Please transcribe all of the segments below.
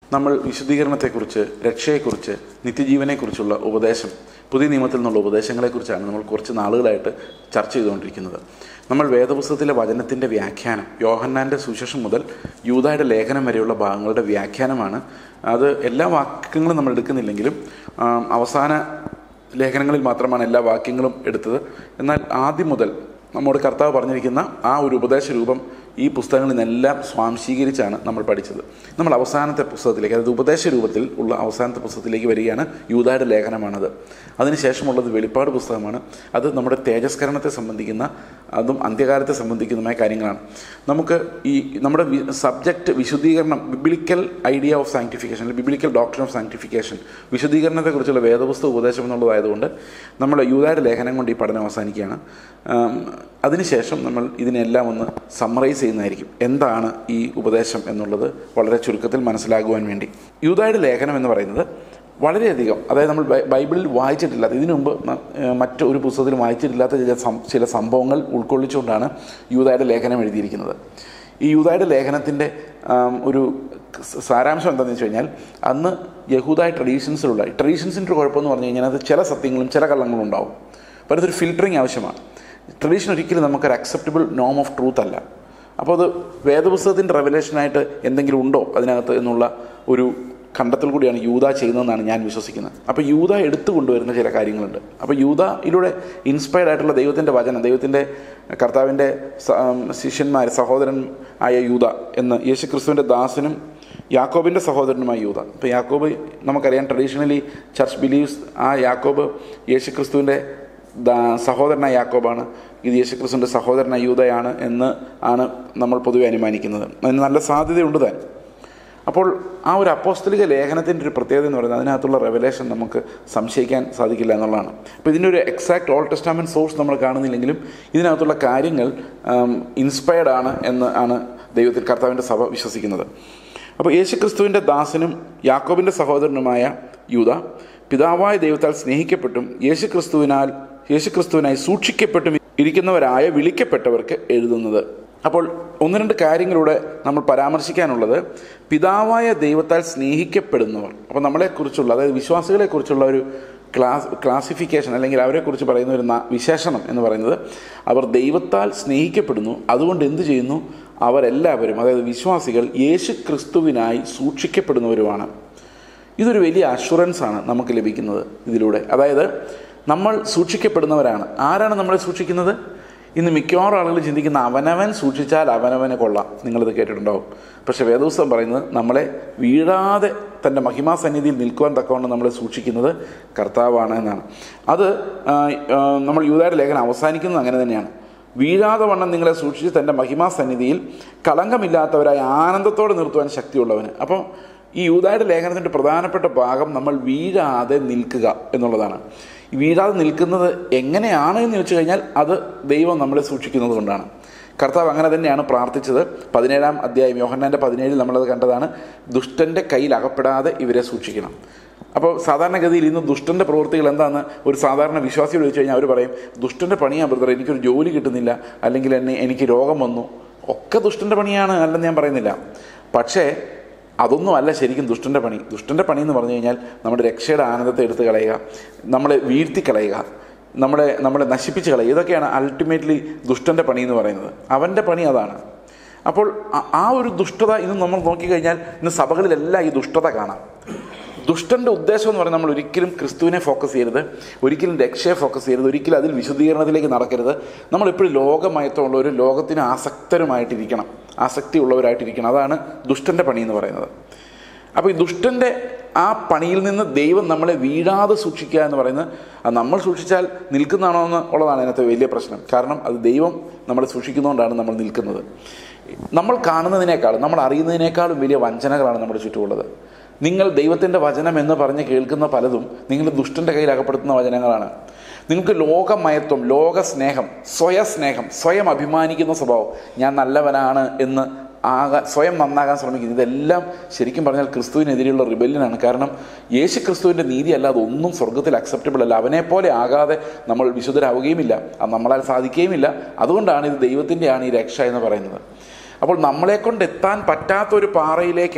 നമ്മൾ വിശുദ്ധീകരണത്തെക്കുറിച്ച് രക്ഷയെക്കുറിച്ച് നിത്യജീവനെക്കുറിച്ചുള്ള ഉപദേശം പുതിയ നിയമത്തിൽ നിന്നുള്ള ഉപദേശങ്ങളെക്കുറിച്ചാണ് നമ്മൾ കുറച്ച് നാളുകളായിട്ട് ചർച്ച ചെയ്തുകൊണ്ടിരിക്കുന്നത് നമ്മൾ വേദപുസ്തകത്തിലെ വചനത്തിൻ്റെ വ്യാഖ്യാനം യോഹന്നാൻ്റെ സുശേഷം മുതൽ യൂതായുടെ ലേഖനം വരെയുള്ള ഭാഗങ്ങളുടെ വ്യാഖ്യാനമാണ് അത് എല്ലാ വാക്യങ്ങളും നമ്മൾ എടുക്കുന്നില്ലെങ്കിലും ആം, അവസാന ലേഖനങ്ങളിൽ മാത്രമാണ് എല്ലാ വാക്യങ്ങളും എടുത്തത് എന്നാൽ ആദ്യം മുതൽ നമ്മോട് കർത്താവ് പറഞ്ഞിരിക്കുന്ന ആ ഒരു ഉപദേശ രൂപം ഈ പുസ്തകങ്ങളിൽ നിന്നെല്ലാം സ്വാംശീകരിച്ചാണ് നമ്മൾ പഠിച്ചത് നമ്മൾ അവസാനത്തെ പുസ്തകത്തിലേക്ക് അതായത് ഉപദേശ രൂപത്തിൽ ഉള്ള അവസാനത്തെ പുസ്തകത്തിലേക്ക് വരികയാണ് യൂതായുടെ ലേഖനമാണത് അതിനുശേഷമുള്ളത് വെളിപ്പാട് പുസ്തകമാണ് അത് നമ്മുടെ തേജസ്കരണത്തെ സംബന്ധിക്കുന്ന അതും അന്ത്യകാലത്തെ സംബന്ധിക്കുന്നതുമായ കാര്യങ്ങളാണ് നമുക്ക് ഈ നമ്മുടെ സബ്ജക്റ്റ് വിശുദ്ധീകരണം ബിബിളിക്കൽ ഐഡിയ ഓഫ് സാങ്ക്ടിഫിക്കേഷൻ അല്ലെങ്കിൽ ബിബിളിക്കൽ ഡോക്ടർ ഓഫ് സാങ്ക്ടിഫിക്കേഷൻ വിശുദ്ധീകരണത്തെക്കുറിച്ചുള്ള വേദപുസ്തക ഉപദേശം എന്നുള്ളതായതുകൊണ്ട് നമ്മൾ യൂതായുടെ ലേഖനം കൊണ്ട് ഈ പഠനം അവസാനിക്കുകയാണ് ആം, അതിനുശേഷം നമ്മൾ ഇതിനെല്ലാം ഒന്ന് സമ്മറൈസ് ചെയ്യുന്നതായിരിക്കും എന്താണ് ഈ ഉപദേശം എന്നുള്ളത് വളരെ ചുരുക്കത്തിൽ മനസ്സിലാകുവാൻ വേണ്ടി യൂതായുടെ ലേഖനം എന്ന് പറയുന്നത് വളരെയധികം അതായത് നമ്മൾ ബൈ- ബൈബിളിൽ വായിച്ചിട്ടില്ലാത്ത ഇതിനു മുമ്പ് ന- ഏഹ് മറ്റൊരു പുസ്തകത്തിൽ വായിച്ചിട്ടില്ലാത്ത ചില സം- ചില സംഭവങ്ങൾ ഉൾക്കൊള്ളിച്ചുകൊണ്ടാണ് യൂതായുടെ ലേഖനം എഴുതിയിരിക്കുന്നത് ഈ യൂതായുടെ ലേഖനത്തിൻ്റെ ആം, ഒരു സ- സാരാംശം എന്താണെന്ന് വെച്ച് കഴിഞ്ഞാൽ അന്ന് യഹൂദായ ട്രഡീഷൻസിലുള്ള ട്രഡീഷൻസിൻ്റെ ഒരു കുഴപ്പമെന്ന് പറഞ്ഞു കഴിഞ്ഞാൽ അത് ചില സത്യങ്ങളും ചില കള്ളങ്ങളും ഉണ്ടാവും അപ്പോൾ അതൊരു ഫിൽറ്ററിങ് ആവശ്യമാണ് ട്രഡീഷൻ ഒരിക്കലും നമുക്കൊരു അക്സെപ്റ്റബിൾ നോം ഓഫ് ട്രൂത്ത് അല്ല അപ്പോൾ അത് വേദപുസ്തകത്തിൻ്റെ റെവലേഷനായിട്ട് എന്തെങ്കിലും ഉണ്ടോ അതിനകത്ത് എന്നുള്ള ഒരു കണ്ടെത്തൽ കൂടിയാണ് യൂത ചെയ്യുന്നതെന്നാണ് ഞാൻ വിശ്വസിക്കുന്നത് അപ്പോൾ യൂത എടുത്തു കൊണ്ടുവരുന്ന ചില കാര്യങ്ങളുണ്ട് അപ്പോൾ യൂതയിലൂടെ ഇൻസ്പയർഡ് ആയിട്ടുള്ള ദൈവത്തിൻ്റെ വചനം ദൈവത്തിൻ്റെ കർത്താവിൻ്റെ സ- ആം, ശിഷ്യന്മാർ സഹോദരൻ ആയ യൂത എന്ന് യേശുക്രിസ്തുവിൻ്റെ ദാസനും യാക്കോബിൻ്റെ സഹോദരനുമായ യൂത ഇപ്പോൾ യാക്കോബ് നമുക്കറിയാം ട്രഡീഷണലി ചർച്ച് ബിലീവ്സ് ആ യാക്കോബ് യേശുക്രിസ്തുവിൻ്റെ ദാ- സഹോദരനായ യാക്കോബാണ് ഇത് യേശുക്രിസ്തുവിൻ്റെ സഹോദരനായ യൂതയാണ് എന്ന് ആണ് നമ്മൾ പൊതുവെ അനുമാനിക്കുന്നത് അതിന് നല്ല സാധ്യതയുണ്ട് താൻ അപ്പോൾ ആ ഒരു അപ്പോസ്തലിക ലേഖനത്തിൻ്റെ ഒരു പ്രത്യേകത എന്ന് പറയുന്നത് അതിനകത്തുള്ള റെവലേഷൻ നമുക്ക് സംശയിക്കാൻ സാധിക്കില്ല എന്നുള്ളതാണ് അപ്പോൾ ഇതിൻ്റെ ഒരു എക്സാക്ട് ഓൾ ടെസ്റ്റാമെൻറ്റ് സോഴ്സ് നമ്മൾ കാണുന്നില്ലെങ്കിലും ഇതിനകത്തുള്ള കാര്യങ്ങൾ ഇൻസ്പയർഡ് ആണ് എന്ന് ആണ് ദൈവത്തിൽ കർത്താവിൻ്റെ സഭ വിശ്വസിക്കുന്നത് അപ്പോൾ യേശുക്രിസ്തുവിൻ്റെ ദാസനും യാക്കോബിൻ്റെ സഹോദരനുമായ യൂത പിതാവായ ദൈവത്താൽ സ്നേഹിക്കപ്പെട്ടും യേശുക്രിസ്തുവിനാൽ യേശുക്രിസ്തുവിനായി സൂക്ഷിക്കപ്പെട്ടും ഇരിക്കുന്നവരായ വിളിക്കപ്പെട്ടവർക്ക് എഴുതുന്നത് അപ്പോൾ ഒന്ന് രണ്ട് കാര്യങ്ങളിലൂടെ നമ്മൾ പരാമർശിക്കാനുള്ളത് പിതാവായ ദൈവത്താൽ സ്നേഹിക്കപ്പെടുന്നവർ അപ്പോൾ നമ്മളെക്കുറിച്ചുള്ള അതായത് വിശ്വാസികളെക്കുറിച്ചുള്ള ഒരു ക്ലാസ് ക്ലാസിഫിക്കേഷൻ അല്ലെങ്കിൽ അവരെക്കുറിച്ച് പറയുന്ന ഒരു ന- വിശേഷണം എന്ന് പറയുന്നത് അവർ ദൈവത്താൽ സ്നേഹിക്കപ്പെടുന്നു അതുകൊണ്ട് എന്തു ചെയ്യുന്നു അവരെല്ലാവരും അതായത് വിശ്വാസികൾ യേശു ക്രിസ്തുവിനായി സൂക്ഷിക്കപ്പെടുന്നവരുമാണ് ഇതൊരു വലിയ അഷുറൻസ് ആണ് നമുക്ക് ലഭിക്കുന്നത് ഇതിലൂടെ അതായത് നമ്മൾ സൂക്ഷിക്കപ്പെടുന്നവരാണ് ആരാണ് നമ്മളെ സൂക്ഷിക്കുന്നത് ഇന്ന് മിക്കവാറും ആളുകൾ ചിന്തിക്കുന്ന അവനവൻ സൂക്ഷിച്ചാൽ അവനവനെ കൊള്ളാം നിങ്ങളിത് കേട്ടിട്ടുണ്ടാവും പക്ഷേ വേദോത്സവം പറയുന്നത് നമ്മളെ വീഴാതെ തൻ്റെ മഹിമാസന്നിധിയിൽ നിൽക്കുവാൻ തക്കവണ്ണം നമ്മളെ സൂക്ഷിക്കുന്നത് കർത്താവാണ് എന്നാണ് അത് ആ, ആ, നമ്മൾ യൂതായുടെ ലേഖനം അവസാനിക്കുന്നത് അങ്ങനെ തന്നെയാണ് വീഴാതെ വണ്ണം നിങ്ങളെ സൂക്ഷിച്ച് തൻ്റെ മഹിമാസന്നിധിയിൽ കളങ്കമില്ലാത്തവരായി ആനന്ദത്തോടെ നിർത്തുവാൻ ശക്തിയുള്ളവന് അപ്പോൾ ഈ യൂതായുടെ ലേഖനത്തിൻ്റെ പ്രധാനപ്പെട്ട ഭാഗം നമ്മൾ വീഴാതെ നിൽക്കുക എന്നുള്ളതാണ് ഈ വീഴാതെ നിൽക്കുന്നത് എങ്ങനെയാണ് എന്ന് ചോദിച്ചു കഴിഞ്ഞാൽ അത് ദൈവം നമ്മളെ സൂക്ഷിക്കുന്നത് കൊണ്ടാണ് കർത്താവ് അങ്ങനെ തന്നെയാണ് പ്രാർത്ഥിച്ചത് പതിനേഴാം അധ്യായം യോഹന്നാൻ്റെ പതിനേഴിൽ നമ്മളത് കണ്ടതാണ് ദുഷ്ടൻ്റെ കയ്യിൽ അകപ്പെടാതെ ഇവരെ സൂക്ഷിക്കണം അപ്പോൾ സാധാരണഗതിയിൽ ഇന്ന് ദുഷ്ടൻ്റെ പ്രവൃത്തികൾ എന്താണെന്ന് ഒരു സാധാരണ വിശ്വാസിയോട് ചോദിച്ചു കഴിഞ്ഞാൽ അവർ പറയും ദുഷ്ടൻ്റെ പണിയാണ് ബ്രദർ എനിക്കൊരു ജോലി കിട്ടുന്നില്ല അല്ലെങ്കിൽ എന്നെ എനിക്ക് രോഗം വന്നു ഒക്കെ ദുഷ്ടൻ്റെ പണിയാണ് അല്ലെന്ന് ഞാൻ പറയുന്നില്ല പക്ഷേ അതൊന്നും അല്ല ശരിക്കും ദുഷ്ടൻ്റെ പണി ദുഷ്ടൻ്റെ പണി എന്ന് പറഞ്ഞു കഴിഞ്ഞാൽ നമ്മുടെ രക്ഷയുടെ ആനന്ദത്തെ എടുത്ത് കളയുക നമ്മളെ വീഴ്ത്തി കളയുക നമ്മളെ നമ്മളെ നശിപ്പിച്ച് കളയുക ഇതൊക്കെയാണ് അൾട്ടിമേറ്റ്ലി ദുഷ്ടൻ്റെ പണി എന്ന് പറയുന്നത് അവൻ്റെ പണി അതാണ് അപ്പോൾ ആ- ആ ഒരു ദുഷ്ടത ഇന്ന് നമ്മൾ നോക്കിക്കഴിഞ്ഞാൽ ഇന്ന് സഭകളിലെല്ലാം ഈ ദുഷ്ടത കാണാം ദുഷ്ടൻ്റെ ഉദ്ദേശം എന്ന് പറയുന്നത് നമ്മൾ ഒരിക്കലും ക്രിസ്തുവിനെ ഫോക്കസ് ചെയ്യരുത് ഒരിക്കലും രക്ഷയെ ഫോക്കസ് ചെയ്യരുത് ഒരിക്കലും അതിൽ വിശുദ്ധീകരണത്തിലേക്ക് നടക്കരുത് നമ്മളെപ്പോഴും ലോകമയത്തമുള്ളവർ ലോകത്തിന് ആസക്തരുമായിട്ടിരിക്കണം ആസക്തി ഉള്ളവരായിട്ടിരിക്കണം അതാണ് ദുഷ്ടൻ്റെ പണി എന്ന് പറയുന്നത് അപ്പോൾ ഈ ദുഷ്ടൻ്റെ ആ പണിയിൽ നിന്ന് ദൈവം നമ്മളെ വീഴാതെ സൂക്ഷിക്കുക എന്ന് പറയുന്നത് അത് നമ്മൾ സൂക്ഷിച്ചാൽ നിൽക്കുന്നതാണോ എന്ന് ഉള്ളതാണ് അതിനകത്ത് വലിയ പ്രശ്നം കാരണം അത് ദൈവം നമ്മളെ സൂക്ഷിക്കുന്നതുകൊണ്ടാണ് നമ്മൾ നിൽക്കുന്നത് നമ്മൾ കാണുന്നതിനേക്കാളും നമ്മൾ അറിയുന്നതിനേക്കാളും വലിയ വഞ്ചനകളാണ് നമ്മുടെ ചുറ്റുമുള്ളത് നിങ്ങൾ ദൈവത്തിൻ്റെ വചനം എന്ന് പറഞ്ഞ് കേൾക്കുന്ന പലതും നിങ്ങൾ ദുഷ്ടൻ്റെ കയ്യിൽ അകപ്പെടുത്തുന്ന വചനങ്ങളാണ് നിങ്ങൾക്ക് ലോകമയത്വം ലോകസ്നേഹം സ്വയസ്നേഹം സ്വയം അഭിമാനിക്കുന്ന സ്വഭാവം ഞാൻ നല്ലവനാണ് എന്ന് ആകാൻ സ്വയം നന്നാകാൻ ശ്രമിക്കുന്നത് ഇതെല്ലാം ശരിക്കും പറഞ്ഞാൽ ക്രിസ്തുവിനെതിരെയുള്ള റിബല്യനാണ് കാരണം യേശു ക്രിസ്തുവിൻ്റെ നീതി അല്ലാതെ ഒന്നും സ്വർഗത്തിൽ അക്സെപ്റ്റബിൾ അല്ല അവനെ പോലെ ആകാതെ നമ്മൾ വിശുദ്ധരാവുകയുമില്ല അത് നമ്മളാൽ സാധിക്കുകയുമില്ല അതുകൊണ്ടാണ് ഇത് ദൈവത്തിൻ്റെയാണ് ഈ രക്ഷ എന്ന് പറയുന്നത് അപ്പോൾ നമ്മളെ കൊണ്ട് എത്താൻ പറ്റാത്ത ഒരു പാറയിലേക്ക്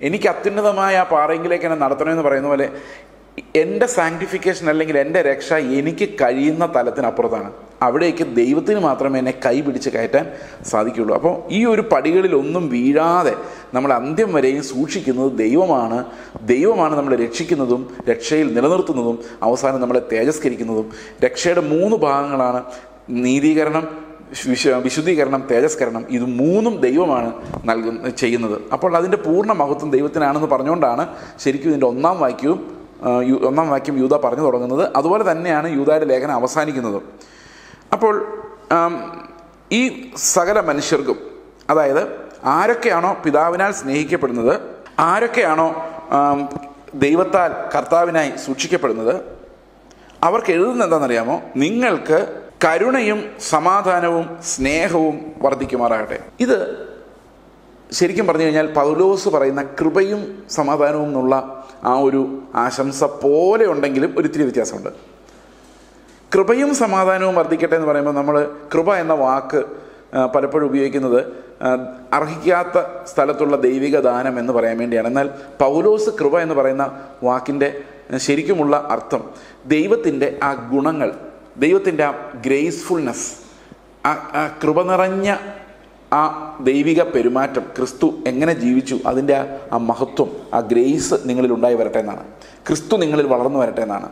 എനിക്ക് അത്യുന്നതമായ ആ പാറയെങ്കിലേക്ക് എന്നെ നടത്തണമെന്ന് പറയുന്ന പോലെ എൻ്റെ സാങ്ക്ടിഫിക്കേഷൻ അല്ലെങ്കിൽ എൻ്റെ രക്ഷ എനിക്ക് കഴിയുന്ന തലത്തിനപ്പുറത്താണ് അവിടേക്ക് ദൈവത്തിന് മാത്രമേ എന്നെ കൈ പിടിച്ച് കയറ്റാൻ സാധിക്കുകയുള്ളൂ അപ്പോൾ ഈ ഒരു പടികളിലൊന്നും വീഴാതെ നമ്മൾ അന്ത്യം വരെയും സൂക്ഷിക്കുന്നത് ദൈവമാണ് ദൈവമാണ് നമ്മളെ രക്ഷിക്കുന്നതും രക്ഷയിൽ നിലനിർത്തുന്നതും അവസാനം നമ്മളെ തേജസ്കരിക്കുന്നതും രക്ഷയുടെ മൂന്ന് ഭാഗങ്ങളാണ് നീതീകരണം വിശ വിശുദ്ധീകരണം തേജസ്കരണം ഇത് മൂന്നും ദൈവമാണ് നൽകുന്ന ചെയ്യുന്നത് അപ്പോൾ അതിൻ്റെ പൂർണ്ണ മഹത്വം ദൈവത്തിനാണെന്ന് പറഞ്ഞുകൊണ്ടാണ് ശരിക്കും ഇതിൻ്റെ ഒന്നാം വാക്യവും ആ, യു- ഒന്നാം വാക്യം യൂത പറഞ്ഞു തുടങ്ങുന്നത് അതുപോലെ തന്നെയാണ് യൂതയുടെ ലേഖനം അവസാനിക്കുന്നതും അപ്പോൾ ആം, ഈ സകല മനുഷ്യർക്കും അതായത് ആരൊക്കെയാണോ പിതാവിനാൽ സ്നേഹിക്കപ്പെടുന്നത് ആരൊക്കെയാണോ ആം, ദൈവത്താൽ കർത്താവിനായി സൂക്ഷിക്കപ്പെടുന്നത് അവർക്ക് എഴുതുന്നത് എന്താണെന്നറിയാമോ നിങ്ങൾക്ക് കരുണയും സമാധാനവും സ്നേഹവും വർദ്ധിക്കുമാറാകട്ടെ ഇത് ശരിക്കും പറഞ്ഞു കഴിഞ്ഞാൽ പൗലോസ് പറയുന്ന കൃപയും സമാധാനവും എന്നുള്ള ആ ഒരു ആശംസ പോലെ ഉണ്ടെങ്കിലും ഒരിത്തിരി വ്യത്യാസമുണ്ട് കൃപയും സമാധാനവും വർദ്ധിക്കട്ടെ എന്ന് പറയുമ്പോൾ നമ്മൾ കൃപ എന്ന വാക്ക് ആ, പലപ്പോഴും ഉപയോഗിക്കുന്നത് ആ, അർഹിക്കാത്ത സ്ഥലത്തുള്ള ദൈവിക ദാനം എന്ന് പറയാൻ വേണ്ടിയാണ് എന്നാൽ പൗലോസ് കൃപ എന്ന് പറയുന്ന വാക്കിൻ്റെ ശരിക്കുമുള്ള അർത്ഥം ദൈവത്തിൻ്റെ ആ ഗുണങ്ങൾ ദൈവത്തിൻ്റെ ആ ഗ്രേസ്ഫുൾനെസ് ആ ആ കൃപ നിറഞ്ഞ ആ ദൈവിക പെരുമാറ്റം ക്രിസ്തു എങ്ങനെ ജീവിച്ചു അതിൻ്റെ ആ- ആ മഹത്വം ആ ഗ്രേസ് നിങ്ങളിൽ ഉണ്ടായി വരട്ടെ എന്നാണ് ക്രിസ്തു നിങ്ങളിൽ വളർന്നു വരട്ടെ എന്നാണ്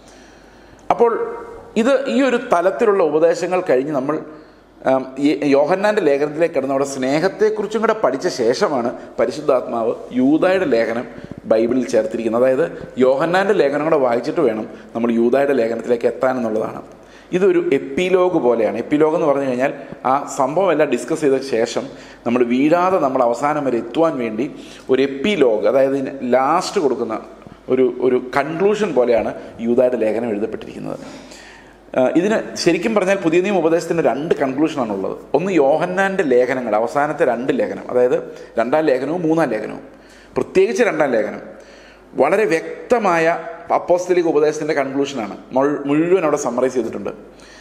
അപ്പോൾ ഇത് ഈ ഒരു തലത്തിലുള്ള ഉപദേശങ്ങൾ കഴിഞ്ഞ് നമ്മൾ ആം, ഈ യോഹന്നാൻ്റെ ലേഖനത്തിലേക്ക് കിടന്ന അവിടെ സ്നേഹത്തെക്കുറിച്ചും കൂടെ പഠിച്ച ശേഷമാണ് പരിശുദ്ധാത്മാവ് യൂതായുടെ ലേഖനം ബൈബിളിൽ ചേർത്തിരിക്കുന്നത് അതായത് യോഹന്നാൻ്റെ ലേഖനം കൂടെ വായിച്ചിട്ട് വേണം നമ്മൾ യൂതായുടെ ലേഖനത്തിലേക്ക് എത്താൻ എന്നുള്ളതാണ് ഇതൊരു എപ്പിലോഗ് പോലെയാണ് എപ്പിലോഗ് എന്ന് പറഞ്ഞു കഴിഞ്ഞാൽ ആ സംഭവം എല്ലാം ഡിസ്കസ് ചെയ്ത ശേഷം നമ്മൾ വീഴാതെ നമ്മൾ അവസാനം വരെ എത്തുവാൻ വേണ്ടി ഒരു എപ്പിലോഗ് അതായത് ലാസ്റ്റ് കൊടുക്കുന്ന ഒരു ഒരു കൺക്ലൂഷൻ പോലെയാണ് യൂതായുടെ ലേഖനം എഴുതപ്പെട്ടിരിക്കുന്നത് ആ, ഇതിന് ശരിക്കും പറഞ്ഞാൽ പുതിയ നിയമ ഉപദേശത്തിന് രണ്ട് കൺക്ലൂഷനാണ് ഉള്ളത് ഒന്ന് യോഹന്നാൻ്റെ ലേഖനങ്ങൾ അവസാനത്തെ രണ്ട് ലേഖനം അതായത് രണ്ടാം ലേഖനവും മൂന്നാം ലേഖനവും പ്രത്യേകിച്ച് രണ്ടാം ലേഖനം വളരെ വ്യക്തമായ അപ്പോസ്തലിക ഉപദേശത്തിൻ്റെ കൺക്ലൂഷനാണ് മുഴു- മുഴുവൻ അവിടെ സമ്മറൈസ് ചെയ്തിട്ടുണ്ട്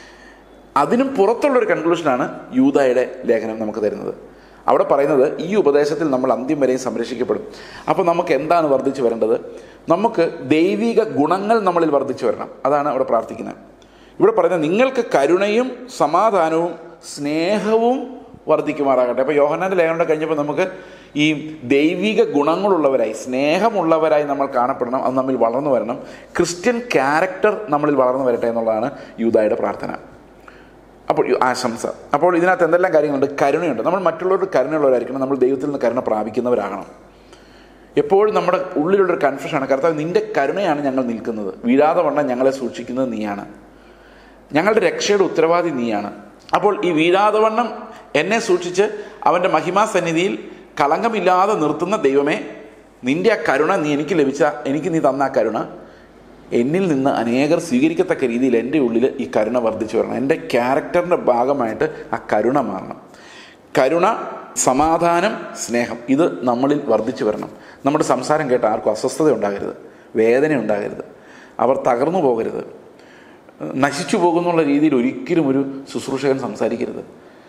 അതിനും പുറത്തുള്ളൊരു കൺക്ലൂഷനാണ് യൂതായുടെ ലേഖനം നമുക്ക് തരുന്നത് അവിടെ പറയുന്നത് ഈ ഉപദേശത്തിൽ നമ്മൾ അന്ത്യം വരെയും സംരക്ഷിക്കപ്പെടും അപ്പോൾ നമുക്ക് എന്താണ് വർദ്ധിച്ചു വരേണ്ടത് നമുക്ക് ദൈവിക ഗുണങ്ങൾ നമ്മളിൽ വർദ്ധിച്ചു വരണം അതാണ് അവിടെ പ്രാർത്ഥിക്കുന്നത് ഇവിടെ പറയുന്നത് നിങ്ങൾക്ക് കരുണയും സമാധാനവും സ്നേഹവും വർദ്ധിക്കുമാറാകട്ടെ അപ്പോൾ യോഹന്നാൻ്റെ ലേഖനം കഴിഞ്ഞപ്പോൾ നമുക്ക് ഈ ദൈവിക ഗുണങ്ങളുള്ളവരായി സ്നേഹമുള്ളവരായി നമ്മൾ കാണപ്പെടണം അത് നമ്മിൽ വളർന്നു വരണം ക്രിസ്ത്യൻ ക്യാരക്ടർ നമ്മളിൽ വളർന്നു വരട്ടെ എന്നുള്ളതാണ് യൂതായുടെ പ്രാർത്ഥന അപ്പോൾ ഈ ആശംസ അപ്പോൾ ഇതിനകത്ത് എന്തെല്ലാം കാര്യങ്ങളുണ്ട് കരുണയുണ്ട് നമ്മൾ മറ്റുള്ളവർക്ക് കരുണയുള്ളവരായിരിക്കണം നമ്മൾ ദൈവത്തിൽ നിന്ന് കരുണ പ്രാപിക്കുന്നവരാകണം എപ്പോഴും നമ്മുടെ ഉള്ളിലുള്ളൊരു കൺഫ്യൂഷനാണ് കർത്താവ് നിന്റെ കരുണയാണ് ഞങ്ങൾ നിൽക്കുന്നത് വീഴാതെ വണ്ണം ഞങ്ങളെ സൂക്ഷിക്കുന്നത് നീയാണ് ഞങ്ങളുടെ രക്ഷയുടെ ഉത്തരവാദി നീയാണ് അപ്പോൾ ഈ വീഴാതെ വണ്ണം എന്നെ സൂക്ഷിച്ച് അവൻ്റെ മഹിമാ സന്നിധിയിൽ കളങ്കമില്ലാതെ നിർത്തുന്ന ദൈവമേ നിന്റെ ആ കരുണ നീ എനിക്ക് ലഭിച്ച എനിക്ക് നീ തന്ന ആ കരുണ എന്നിൽ നിന്ന് അനേകർ സ്വീകരിക്കത്തക്ക രീതിയിൽ എൻ്റെ ഉള്ളിൽ ഈ കരുണ വർദ്ധിച്ചു വരണം എൻ്റെ ക്യാരക്ടറിൻ്റെ ഭാഗമായിട്ട് ആ കരുണ മാറണം കരുണ സമാധാനം സ്നേഹം ഇത് നമ്മളിൽ വർദ്ധിച്ചു വരണം നമ്മുടെ സംസാരം കേട്ട് ആർക്കും അസ്വസ്ഥത ഉണ്ടാകരുത് വേദന ഉണ്ടാകരുത് അവർ തകർന്നു പോകരുത് നശിച്ചു പോകുന്നുള്ള രീതിയിൽ ഒരിക്കലും ഒരു ശുശ്രൂഷകൻ സംസാരിക്കരുത്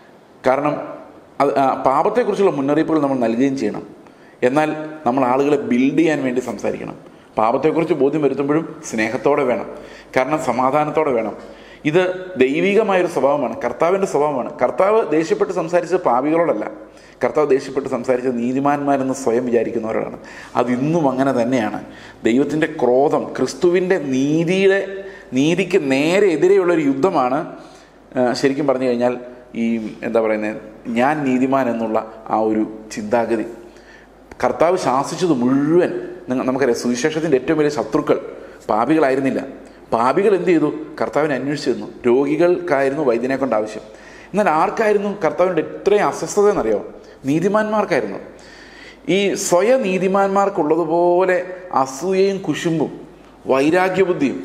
കാരണം അത് ആ, പാപത്തെക്കുറിച്ചുള്ള മുന്നറിയിപ്പുകൾ നമ്മൾ നൽകുകയും ചെയ്യണം എന്നാൽ നമ്മൾ ആളുകളെ ബിൽഡ് ചെയ്യാൻ വേണ്ടി സംസാരിക്കണം പാപത്തെക്കുറിച്ച് ബോധ്യം വരുത്തുമ്പോഴും സ്നേഹത്തോടെ വേണം കാരണം സമാധാനത്തോടെ വേണം ഇത് ദൈവികമായൊരു സ്വഭാവമാണ് കർത്താവിൻ്റെ സ്വഭാവമാണ് കർത്താവ് ദേഷ്യപ്പെട്ട് സംസാരിച്ചത് പാപികളോടല്ല കർത്താവ് ദേഷ്യപ്പെട്ട് സംസാരിച്ചത് നീതിമാന്മാരെന്ന് സ്വയം വിചാരിക്കുന്നവരോടാണ് അതിന്നും അങ്ങനെ തന്നെയാണ് ദൈവത്തിൻ്റെ ക്രോധം ക്രിസ്തുവിൻ്റെ നീതിയുടെ നീതിക്ക് നേരെ എതിരെയുള്ള ഒരു യുദ്ധമാണ് ആ, ശരിക്കും പറഞ്ഞു കഴിഞ്ഞാൽ ഈ എന്താ പറയുന്നത് ഞാൻ നീതിമാൻ എന്നുള്ള ആ ഒരു ചിന്താഗതി കർത്താവ് ശാസിച്ചത് മുഴുവൻ നിങ്ങൾ നമുക്കറിയാം സുവിശേഷത്തിൻ്റെ ഏറ്റവും വലിയ ശത്രുക്കൾ പാപികളായിരുന്നില്ല പാപികൾ എന്ത് ചെയ്തു കർത്താവിനെ അന്വേഷിച്ചു തന്നു രോഗികൾക്കായിരുന്നു വൈദ്യനെ കൊണ്ട് ആവശ്യം എന്നാൽ ആർക്കായിരുന്നു കർത്താവിൻ്റെ ഇത്രയും അസ്വസ്ഥത എന്നറിയോ നീതിമാന്മാർക്കായിരുന്നു ഈ സ്വയ നീതിമാന്മാർക്കുള്ളതുപോലെ അസൂയയും കുശുമ്പും വൈരാഗ്യബുദ്ധിയും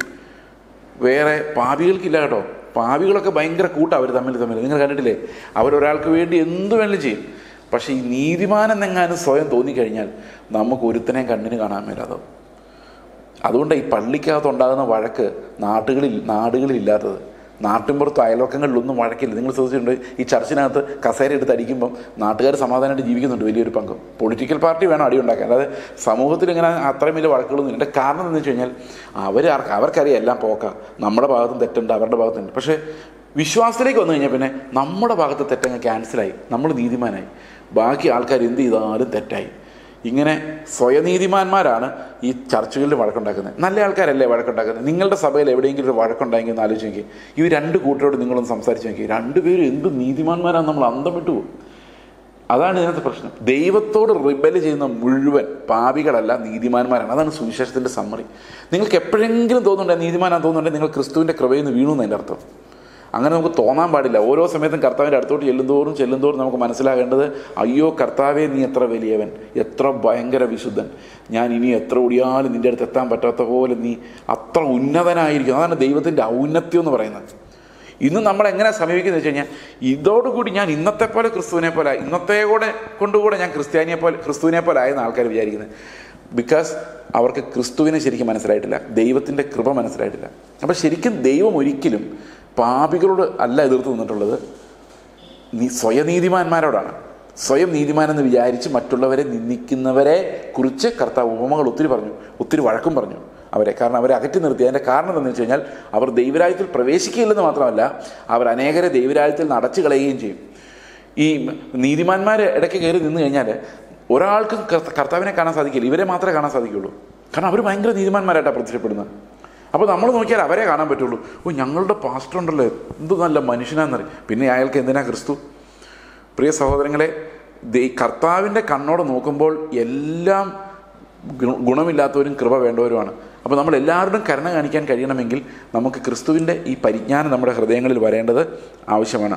വേറെ പാപികൾക്കില്ല കേട്ടോ പാപികളൊക്കെ ഭയങ്കര കൂട്ടാണ് അവർ തമ്മിൽ തമ്മിൽ നിങ്ങൾ കണ്ടിട്ടില്ലേ അവരൊരാൾക്ക് വേണ്ടി എന്ത് വേണമെങ്കിലും ചെയ്യും പക്ഷേ ഈ നീതിമാനെന്നെങ്ങാനും സ്വയം തോന്നിക്കഴിഞ്ഞാൽ നമുക്ക് ഒരുത്തനെയും കണ്ണിന് കാണാൻ മേലാതോ അതുകൊണ്ട് ഈ പള്ളിക്കകത്ത് ഉണ്ടാകുന്ന വഴക്ക് നാട്ടുകളിൽ നാടുകളിൽ ഇല്ലാത്തത് നാട്ടിൻപുറത്തും അയൽവക്കങ്ങളിലൊന്നും വഴക്കില്ല നിങ്ങൾ ശ്രദ്ധിച്ചിട്ടുണ്ട് ഈ ചർച്ചിനകത്ത് കസേര എടുത്ത് അടിക്കുമ്പം നാട്ടുകാർ സമാധാനമായിട്ട് ജീവിക്കുന്നുണ്ട് വലിയൊരു പങ്ക് പൊളിറ്റിക്കൽ പാർട്ടി വേണം അടി ഉണ്ടാക്കാൻ അല്ലാതെ സമൂഹത്തിൽ ഇങ്ങനെ അത്രയും വലിയ വഴക്കുകളൊന്നും ഇല്ല എൻ്റെ കാരണം എന്താണെന്ന് വെച്ച് കഴിഞ്ഞാൽ അവർ അവർക്കറിയാം എല്ലാം പോക്കാം നമ്മുടെ ഭാഗത്തും തെറ്റുണ്ട് അവരുടെ ഭാഗത്തുണ്ട് പക്ഷേ വിശ്വാസത്തിലേക്ക് വന്നു കഴിഞ്ഞാൽ പിന്നെ നമ്മുടെ ഭാഗത്ത് തെറ്റങ്ങ് ക്യാൻസലായി നമ്മൾ നീതിമാനായി ബാക്കി ആൾക്കാർ എന്ത് ചെയ്താലും തെറ്റായി ഇങ്ങനെ സ്വയനീതിമാന്മാരാണ് ഈ ചർച്ചകളിൽ വഴക്കുണ്ടാക്കുന്നത് നല്ല ആൾക്കാരല്ലേ വഴക്കുണ്ടാക്കുന്നത് നിങ്ങളുടെ സഭയിൽ എവിടെയെങ്കിലും ഒരു വഴക്കുണ്ടായെങ്കിൽ ഒന്ന് ആലോചിച്ച് നോക്കി ഈ രണ്ട് കൂട്ടരോട് നിങ്ങളൊന്ന് സംസാരിച്ച് നോക്കി രണ്ടുപേരും എന്ത് നീതിമാന്മാരാണ് നമ്മൾ അന്തം വിട്ടു പോകും അതാണ് ഇതിനകത്ത് പ്രശ്നം ദൈവത്തോട് റിബല് ചെയ്യുന്ന മുഴുവൻ പാപികളല്ല നീതിമാന്മാരാണ് അതാണ് സുവിശേഷത്തിൻ്റെ സമ്മറി നിങ്ങൾക്ക് എപ്പോഴെങ്കിലും തോന്നുന്നുണ്ടെങ്കിൽ നീതിമാനാന്ന് തോന്നുന്നുണ്ടെങ്കിൽ നിങ്ങൾ ക്രിസ്തുവിൻ്റെ കൃപയിൽ നിന്ന് വീണു എന്നതിൻ്റെ അർത്ഥം അങ്ങനെ നമുക്ക് തോന്നാൻ പാടില്ല ഓരോ സമയത്തും കർത്താവിൻ്റെ അടുത്തോട്ട് ചെല്ലുന്തോറും ചെല്ലുന്തോറും നമുക്ക് മനസ്സിലാകേണ്ടത് അയ്യോ കർത്താവെ നീ എത്ര വലിയവൻ എത്ര ഭയങ്കര വിശുദ്ധൻ ഞാൻ ഇനി എത്ര ഓടിയാലും നിൻ്റെ അടുത്ത് എത്താൻ പറ്റാത്ത പോലെ നീ അത്ര ഉന്നതനായിരിക്കും അതാണ് ദൈവത്തിൻ്റെ ഔന്നത്യം എന്ന് പറയുന്നത് ഇന്ന് നമ്മൾ എങ്ങനെ സമീപിക്കുന്നത് വെച്ച് കഴിഞ്ഞാൽ ഇതോടുകൂടി ഞാൻ ഇന്നത്തെ പോലെ ക്രിസ്തുവിനെ പോലെ ഇന്നത്തെ കൂടെ കൊണ്ടുകൂടെ ഞാൻ ക്രിസ്ത്യാനിയെ പോലെ ക്രിസ്തുവിനെ പോലെ ആയെന്ന് ആൾക്കാർ വിചാരിക്കുന്നത് ബിക്കോസ് അവർക്ക് ക്രിസ്തുവിനെ ശരിക്കും മനസ്സിലായിട്ടില്ല ദൈവത്തിൻ്റെ കൃപ മനസ്സിലായിട്ടില്ല അപ്പോൾ ശരിക്കും ദൈവം ഒരിക്കലും പാപികളോട് അല്ല എതിർത്ത് നിന്നിട്ടുള്ളത് നീ സ്വയനീതിമാന്മാരോടാണ് സ്വയം നീതിമാനെന്ന് വിചാരിച്ച് മറ്റുള്ളവരെ നിന്ദിക്കുന്നവരെ കുറിച്ച് കർത്താവ് ഉപമകൾ ഒത്തിരി പറഞ്ഞു ഒത്തിരി വഴക്കും പറഞ്ഞു അവരെ കാരണം അവരെ അകറ്റി നിർത്തി അതിൻ്റെ കാരണം എന്താണെന്ന് വെച്ച് കഴിഞ്ഞാൽ അവർ ദൈവരാജ്യത്തിൽ പ്രവേശിക്കില്ലെന്ന് മാത്രമല്ല അവർ അനേകരെ ദൈവരാജ്യത്തിൽ നിന്ന് അടച്ചു കളയുകയും ചെയ്യും ഈ നീതിമാന്മാർ ഇടയ്ക്ക് കയറി നിന്ന് കഴിഞ്ഞാൽ ഒരാൾക്കും കർത്ത- കർത്താവിനെ കാണാൻ സാധിക്കില്ല ഇവരെ മാത്രമേ കാണാൻ സാധിക്കുള്ളൂ കാരണം അവർ ഭയങ്കര നീതിമാന്മാരായിട്ടാണ് പ്രത്യക്ഷപ്പെടുന്നത് അപ്പോൾ നമ്മൾ നോക്കിയാൽ അവരെ കാണാൻ പറ്റുള്ളൂ ഓ ഞങ്ങളുടെ പാസ്റ്റർ ഉണ്ടല്ലോ എന്ത് നല്ല മനുഷ്യനാണെന്നറിയും പിന്നെ അയാൾക്ക് എന്തിനാ ക്രിസ്തു പ്രിയ സഹോദരങ്ങളെ ദൈ- കർത്താവിൻ്റെ കണ്ണോട് നോക്കുമ്പോൾ എല്ലാം ഗു- ഗുണമില്ലാത്തവരും കൃപ വേണ്ടവരുമാണ് അപ്പോൾ നമ്മൾ എല്ലാവരുടെയും കരുണ കാണിക്കാൻ കഴിയണമെങ്കിൽ നമുക്ക് ക്രിസ്തുവിൻ്റെ ഈ പരിജ്ഞാനം നമ്മുടെ ഹൃദയങ്ങളിൽ വരേണ്ടത് ആവശ്യമാണ്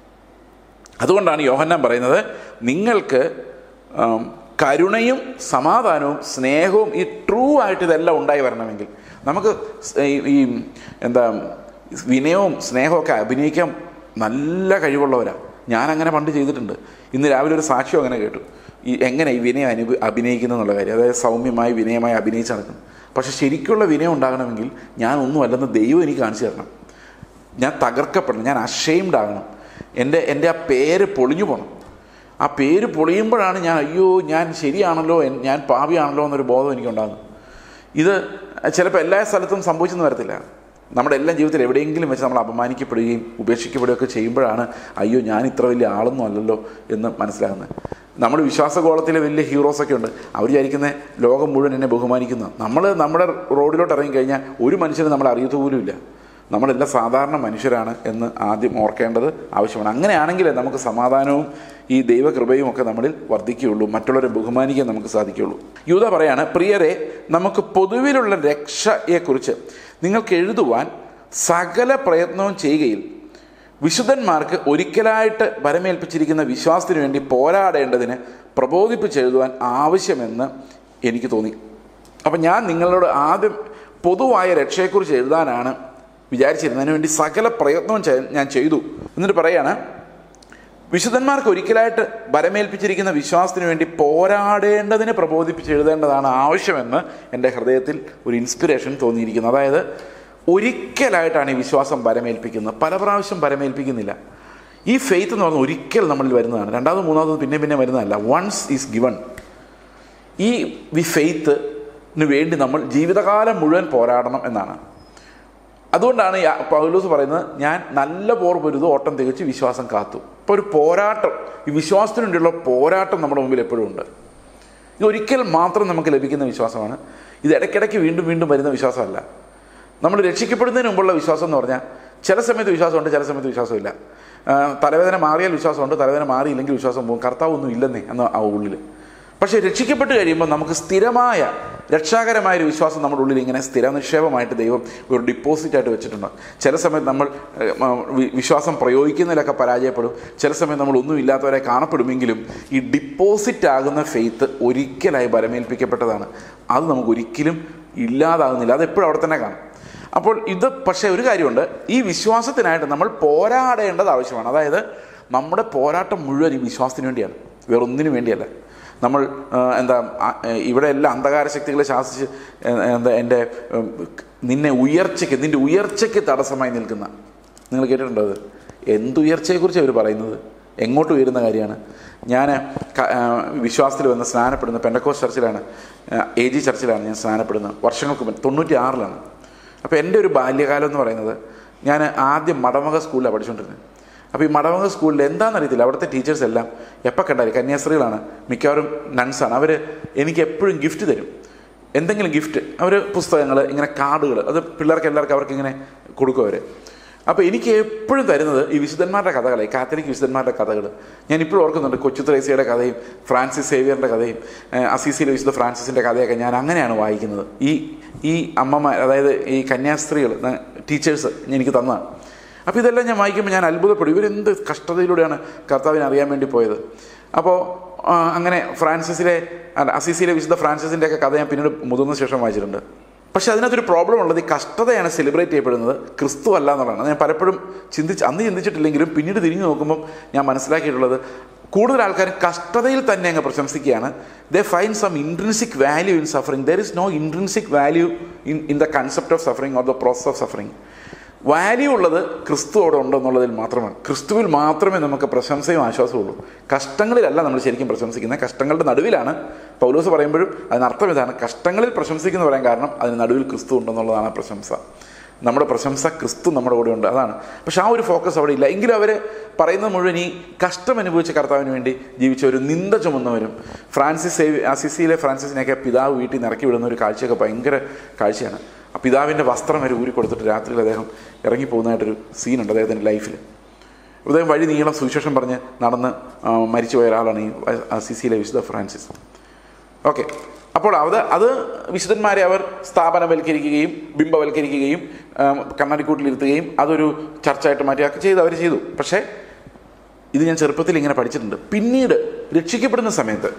അതുകൊണ്ടാണ് യോഹന്നാൻ പറയുന്നത് നിങ്ങൾക്ക് ആം, കരുണയും സമാധാനവും സ്നേഹവും ഈ ട്രൂ ആയിട്ട് ഇതെല്ലാം ഉണ്ടായി വരണമെങ്കിൽ നമുക്ക് സ് ഈ- ഈ എന്താ വിനയവും സ്നേഹവും ഒക്കെ അഭിനയിക്കാൻ നല്ല കഴിവുള്ളവരാണ് ഞാനങ്ങനെ പണ്ട് ചെയ്തിട്ടുണ്ട് ഇന്ന് രാവിലെ ഒരു സാക്ഷ്യം അങ്ങനെ കേട്ടു ഈ എങ്ങനെ ഈ വിനയം അനുഭ അഭിനയിക്കുന്നു എന്നുള്ള കാര്യം അതായത് സൗമ്യമായി വിനയമായി അഭിനയിച്ച് നടക്കുന്നു പക്ഷെ ശരിക്കുള്ള വിനയം ഉണ്ടാകണമെങ്കിൽ ഞാൻ ഒന്നും അല്ലെന്ന് ദൈവം എനിക്ക് കാണിച്ചു തരണം ഞാൻ തകർക്കപ്പെടണം ഞാൻ അഷെയിംഡ് ആകണം എൻ്റെ എൻ്റെ ആ പേര് പൊളിഞ്ഞു പോകണം ആ പേര് പൊളിയുമ്പോഴാണ് ഞാൻ അയ്യോ ഞാൻ ശരിയാണല്ലോ എൻ- ഞാൻ പാപിയാണല്ലോ എന്നൊരു ബോധം എനിക്കുണ്ടാകുന്നത് ഇത് ചിലപ്പോൾ എല്ലാ സ്ഥലത്തും സംഭവിച്ചെന്ന് വരത്തില്ല നമ്മുടെ എല്ലാ ജീവിതത്തിൽ എവിടെയെങ്കിലും വെച്ച് നമ്മൾ അപമാനിക്കപ്പെടുകയും ഉപേക്ഷിക്കപ്പെടുകയൊക്കെ ചെയ്യുമ്പോഴാണ് അയ്യോ ഞാൻ ഇത്ര വലിയ ആളൊന്നും അല്ലല്ലോ എന്ന് മനസ്സിലാകുന്നത് നമ്മൾ വിശ്വാസഗോളത്തിലെ വലിയ ഹീറോസൊക്കെ ഉണ്ട് അവർ വിചാരിക്കുന്ന ലോകം മുഴുവൻ എന്നെ ബഹുമാനിക്കുന്ന നമ്മൾ നമ്മുടെ റോഡിലോട്ട് ഇറങ്ങിക്കഴിഞ്ഞാൽ ഒരു മനുഷ്യനും നമ്മളെ അറിയത്തു പോലുമില്ല നമ്മളെല്ലാം സാധാരണ മനുഷ്യരാണ് എന്ന് ആദ്യം ഓർക്കേണ്ടത് ആവശ്യമാണ് അങ്ങനെയാണെങ്കിലേ നമുക്ക് സമാധാനവും ഈ ദൈവകൃപയും ഒക്കെ നമ്മളിൽ വർദ്ധിക്കുകയുള്ളൂ മറ്റുള്ളവരെ ബഹുമാനിക്കാൻ നമുക്ക് സാധിക്കുകയുള്ളൂ യൂത പറയാണ് പ്രിയരെ നമുക്ക് പൊതുവിലുള്ള രക്ഷയെക്കുറിച്ച് നിങ്ങൾക്ക് എഴുതുവാൻ സകല പ്രയത്നവും ചെയ്യുകയിൽ വിശുദ്ധന്മാർക്ക് ഒരിക്കലായിട്ട് വരമേൽപ്പിച്ചിരിക്കുന്ന വിശ്വാസത്തിന് വേണ്ടി പോരാടേണ്ടതിന് പ്രബോധിപ്പിച്ചെഴുതുവാൻ ആവശ്യമെന്ന് എനിക്ക് തോന്നി അപ്പം ഞാൻ നിങ്ങളോട് ആദ്യം പൊതുവായ രക്ഷയെക്കുറിച്ച് എഴുതാനാണ് വിചാരിച്ചിരുന്നത് അതിനു വേണ്ടി സകല പ്രയത്നവും ചെ- ഞാൻ ചെയ്തു എന്നിട്ട് പറയാണ് വിശുദ്ധന്മാർക്ക് ഒരിക്കലായിട്ട് വരമേൽപ്പിച്ചിരിക്കുന്ന വിശ്വാസത്തിന് വേണ്ടി പോരാടേണ്ടതിന് പ്രബോധിപ്പിച്ച് എഴുതേണ്ടതാണ് ആവശ്യമെന്ന് എൻ്റെ ഹൃദയത്തിൽ ഒരു ഇൻസ്പിറേഷൻ തോന്നിയിരിക്കുന്നു അതായത് ഒരിക്കലായിട്ടാണ് ഈ വിശ്വാസം വരമേൽപ്പിക്കുന്നത് പല പ്രാവശ്യം വരമേൽപ്പിക്കുന്നില്ല ഈ ഫെയ്ത്ത് എന്ന് പറഞ്ഞാൽ ഒരിക്കൽ നമ്മളിൽ വരുന്നതാണ് രണ്ടാമതും മൂന്നാമതും പിന്നെ പിന്നെ വരുന്നതല്ല വൺസ് ഈസ് ഗിവൺ ഈ വി ഫെയ്ത്തിന് വേണ്ടി നമ്മൾ ജീവിതകാലം മുഴുവൻ പോരാടണം എന്നാണ് അതുകൊണ്ടാണ് ഈ പൗലോസ് പറയുന്നത് ഞാൻ നല്ല പോർ പൊരുത് ഓട്ടം തികച്ച് വിശ്വാസം കാത്തു ഇപ്പോൾ ഒരു പോരാട്ടം ഈ വിശ്വാസത്തിന് വേണ്ടിയുള്ള പോരാട്ടം നമ്മുടെ മുമ്പിൽ എപ്പോഴും ഉണ്ട് ഇത് ഒരിക്കൽ മാത്രം നമുക്ക് ലഭിക്കുന്ന വിശ്വാസമാണ് ഇത് ഇടയ്ക്കിടയ്ക്ക് വീണ്ടും വീണ്ടും വരുന്ന വിശ്വാസമല്ല നമ്മൾ രക്ഷിക്കപ്പെടുന്നതിന് മുമ്പുള്ള വിശ്വാസം എന്ന് പറഞ്ഞാൽ ചില സമയത്ത് വിശ്വാസമുണ്ട് ചില സമയത്ത് വിശ്വാസമില്ല ആ, തലവേദന മാറിയാൽ വിശ്വാസമുണ്ട് തലവേദന മാറിയില്ലെങ്കിൽ വിശ്വാസം പോകും കർത്താവ് ഒന്നും ഇല്ലെന്നേ എന്ന ആ ഉള്ളിൽ പക്ഷേ രക്ഷിക്കപ്പെട്ട് കഴിയുമ്പോൾ നമുക്ക് സ്ഥിരമായ രക്ഷാകരമായ ഒരു വിശ്വാസം നമ്മുടെ ഉള്ളിൽ ഇങ്ങനെ സ്ഥിരനിക്ഷേപമായിട്ട് ദൈവം ഒരു ഡിപ്പോസിറ്റ് ആയിട്ട് വെച്ചിട്ടുണ്ട് ചില സമയത്ത് നമ്മൾ ഏഹ്, മ, വി- വിശ്വാസം പ്രയോഗിക്കുന്നതിലൊക്കെ പരാജയപ്പെടും ചില സമയത്ത് നമ്മൾ ഒന്നും ഇല്ലാത്തവരെ കാണപ്പെടുമെങ്കിലും ഈ ഡിപ്പോസിറ്റ് ആകുന്ന ഫെയ്ത്ത് ഒരിക്കലായി ബലമേൽപ്പിക്കപ്പെട്ടതാണ് അത് നമുക്ക് ഒരിക്കലും ഇല്ലാതാകുന്നില്ല അത് എപ്പോഴും അവിടെ തന്നെ കാണും അപ്പോൾ ഇത് പക്ഷേ ഒരു കാര്യമുണ്ട് ഈ വിശ്വാസത്തിനായിട്ട് നമ്മൾ പോരാടേണ്ടത് ആവശ്യമാണ് അതായത് നമ്മുടെ പോരാട്ടം മുഴുവൻ ഈ വിശ്വാസത്തിന് വേണ്ടിയാണ് വേറൊന്നിനു വേണ്ടിയല്ല നമ്മൾ ആ, എന്താ ആ, ഇവിടെ എല്ലാ അന്ധകാര ശക്തികളെ ശാസിച്ച് ഏ, എന്താ എൻ്റെ ഉം, നിന്നെ ഉയർച്ചയ്ക്ക് നിൻ്റെ ഉയർച്ചയ്ക്ക് തടസ്സമായി നിൽക്കുന്ന നിങ്ങൾ കേട്ടിട്ടുണ്ടോ അത് എന്തുയർച്ചയെക്കുറിച്ച് അവർ പറയുന്നത് എങ്ങോട്ട് ഉയരുന്ന കാര്യമാണ് ഞാൻ ക- ആ, വിശ്വാസത്തിൽ വന്ന് സ്നാനപ്പെടുന്ന പെൻഡക്കോസ് ചർച്ചിലാണ് എ ജി ചർച്ചിലാണ് ഞാൻ സ്നാനപ്പെടുന്നത് വർഷങ്ങൾക്ക് മുമ്പ് തൊണ്ണൂറ്റി ആറിലാണ് അപ്പോൾ എൻ്റെ ഒരു ബാല്യകാലം എന്ന് പറയുന്നത് ഞാൻ ആദ്യം മടമക സ്കൂളിലാണ് പഠിച്ചുകൊണ്ടിരുന്നത് അപ്പോൾ ഈ മടമക സ്കൂളിൽ എന്താണെന്നറിയത്തില്ല അവിടുത്തെ ടീച്ചേഴ്സ് എല്ലാം എപ്പോൾ കണ്ടാലും കന്യാസ്ത്രീകളാണ് മിക്കവാറും നൺസാണ് അവർ എനിക്ക് എപ്പോഴും ഗിഫ്റ്റ് തരും എന്തെങ്കിലും ഗിഫ്റ്റ് അവർ പുസ്തകങ്ങൾ ഇങ്ങനെ കാർഡുകൾ അത് പിള്ളേർക്ക് എല്ലാവർക്കും അവർക്ക് ഇങ്ങനെ കൊടുക്കും അവർ അപ്പോൾ എനിക്ക് എപ്പോഴും തരുന്നത് ഈ വിശുദ്ധന്മാരുടെ കഥകളെ കാത്തലിക് വിശുദ്ധന്മാരുടെ കഥകൾ ഞാൻ ഇപ്പോഴും ഓർക്കുന്നുണ്ട് കൊച്ചു ത്രേസ്യയുടെ കഥയും ഫ്രാൻസിസ് സേവിയറിൻ്റെ കഥയും ഏഹ്, അസീസിയിലെ വിശുദ്ധ ഫ്രാൻസിസിൻ്റെ കഥയൊക്കെ ഞാൻ അങ്ങനെയാണ് വായിക്കുന്നത് ഈ ഈ അമ്മമാർ അതായത് ഈ കന്യാസ്ത്രീകൾ ടീച്ചേഴ്സ് എനിക്ക് തന്നതാണ് അപ്പോൾ ഇതെല്ലാം ഞാൻ വായിക്കുമ്പോൾ ഞാൻ അത്ഭുതപ്പെടും ഇവരെന്ത് കഷ്ടതയിലൂടെയാണ് കർത്താവിനെ അറിയാൻ വേണ്ടി പോയത് അപ്പോൾ ആ, അങ്ങനെ ഫ്രാൻസിസിലെ അല്ല അസീസിയിലെ വിശുദ്ധ ഫ്രാൻസിസിൻ്റെ ഒക്കെ കഥ ഞാൻ പിന്നീട് മുതിർന്ന ശേഷം വായിച്ചിട്ടുണ്ട് പക്ഷേ അതിനകത്തൊരു പ്രോബ്ലം ഉള്ളത് ഈ കഷ്ടതയാണ് സെലിബ്രേറ്റ് ചെയ്യപ്പെടുന്നത് ക്രിസ്തു അല്ല എന്നുള്ളതാണ് അത് ഞാൻ പലപ്പോഴും ചിന്തിച്ച് അന്ന് ചിന്തിച്ചിട്ടില്ലെങ്കിലും പിന്നീട് തിരിഞ്ഞു നോക്കുമ്പം ഞാൻ മനസ്സിലാക്കിയിട്ടുള്ളത് കൂടുതൽ ആൾക്കാർ കഷ്ടതയിൽ തന്നെ അങ്ങ് പ്രശംസിക്കുകയാണ് they find some intrinsic value in suffering there is no intrinsic value in in the concept of suffering or the process of suffering value ഉള്ളത് ക്രിസ്തു അവിടെ ഉണ്ടെന്നുള്ളതിൽ മാത്രമാണ് ക്രിസ്തുവിൽ മാത്രമേ നമുക്ക് പ്രശംസയും ആശ്വാസവും ഉള്ളൂ കഷ്ടങ്ങളിലല്ല നമ്മൾ ശരിക്കും പ്രശംസിക്കുന്നത് കഷ്ടങ്ങളുടെ നടുവിലാണ് പൗലോസ് പറയുമ്പോഴും അതിനർത്ഥം ഇതാണ് കഷ്ടങ്ങളിൽ പ്രശംസിക്കുന്ന പറയാൻ കാരണം അതിന് നടുവിൽ ക്രിസ്തു ഉണ്ടെന്നുള്ളതാണ് ആ പ്രശംസ നമ്മുടെ പ്രശംസ ക്രിസ്തു നമ്മുടെ കൂടെ ഉണ്ട് അതാണ് പക്ഷെ ആ ഒരു ഫോക്കസ് അവിടെ ഇല്ല എങ്കിലും അവർ പറയുന്നത് മുഴുവൻ ഈ കഷ്ടം അനുഭവിച്ച കർത്താവിന് വേണ്ടി ജീവിച്ച ഒരു നിന്ദ ചുമന്നവരും ഫ്രാൻസിസ് സേവി അസിസിയിലെ ഫ്രാൻസിസിനെയൊക്കെ പിതാവ് വീട്ടിൽ നിന്ന് ഇറക്കി വിടുന്ന ഒരു കാഴ്ചയൊക്കെ ഭയങ്കര കാഴ്ചയാണ് ആ പിതാവിൻ്റെ വസ്ത്രം വരെ ഊരി കൊടുത്തിട്ട് രാത്രിയിൽ അദ്ദേഹം ഇറങ്ങിപ്പോകുന്നതായിട്ടൊരു സീനുണ്ട് അദ്ദേഹത്തിൻ്റെ ലൈഫിൽ അദ്ദേഹം വഴി നീളം സുവിശേഷം പറഞ്ഞ് നടന്ന് ആ, മരിച്ചുപോയ ഒരാളാണ് ഈ അസിസിയിലെ വിശുദ്ധ ഫ്രാൻസിസ് ഓക്കെ അപ്പോൾ അത് അത് വിശുദ്ധന്മാരെ അവർ സ്ഥാപനവൽക്കരിക്കുകയും ബിംബവൽക്കരിക്കുകയും ആം, കണ്ണാടിക്കൂട്ടിലിരുത്തുകയും അതൊരു ചർച്ചയായിട്ട് മാറ്റുകയൊക്കെ ചെയ്ത് അവർ ചെയ്തു പക്ഷേ ഇത് ഞാൻ ചെറുപ്പത്തിൽ ഇങ്ങനെ പഠിച്ചിട്ടുണ്ട് പിന്നീട് രക്ഷിക്കപ്പെടുന്ന സമയത്ത്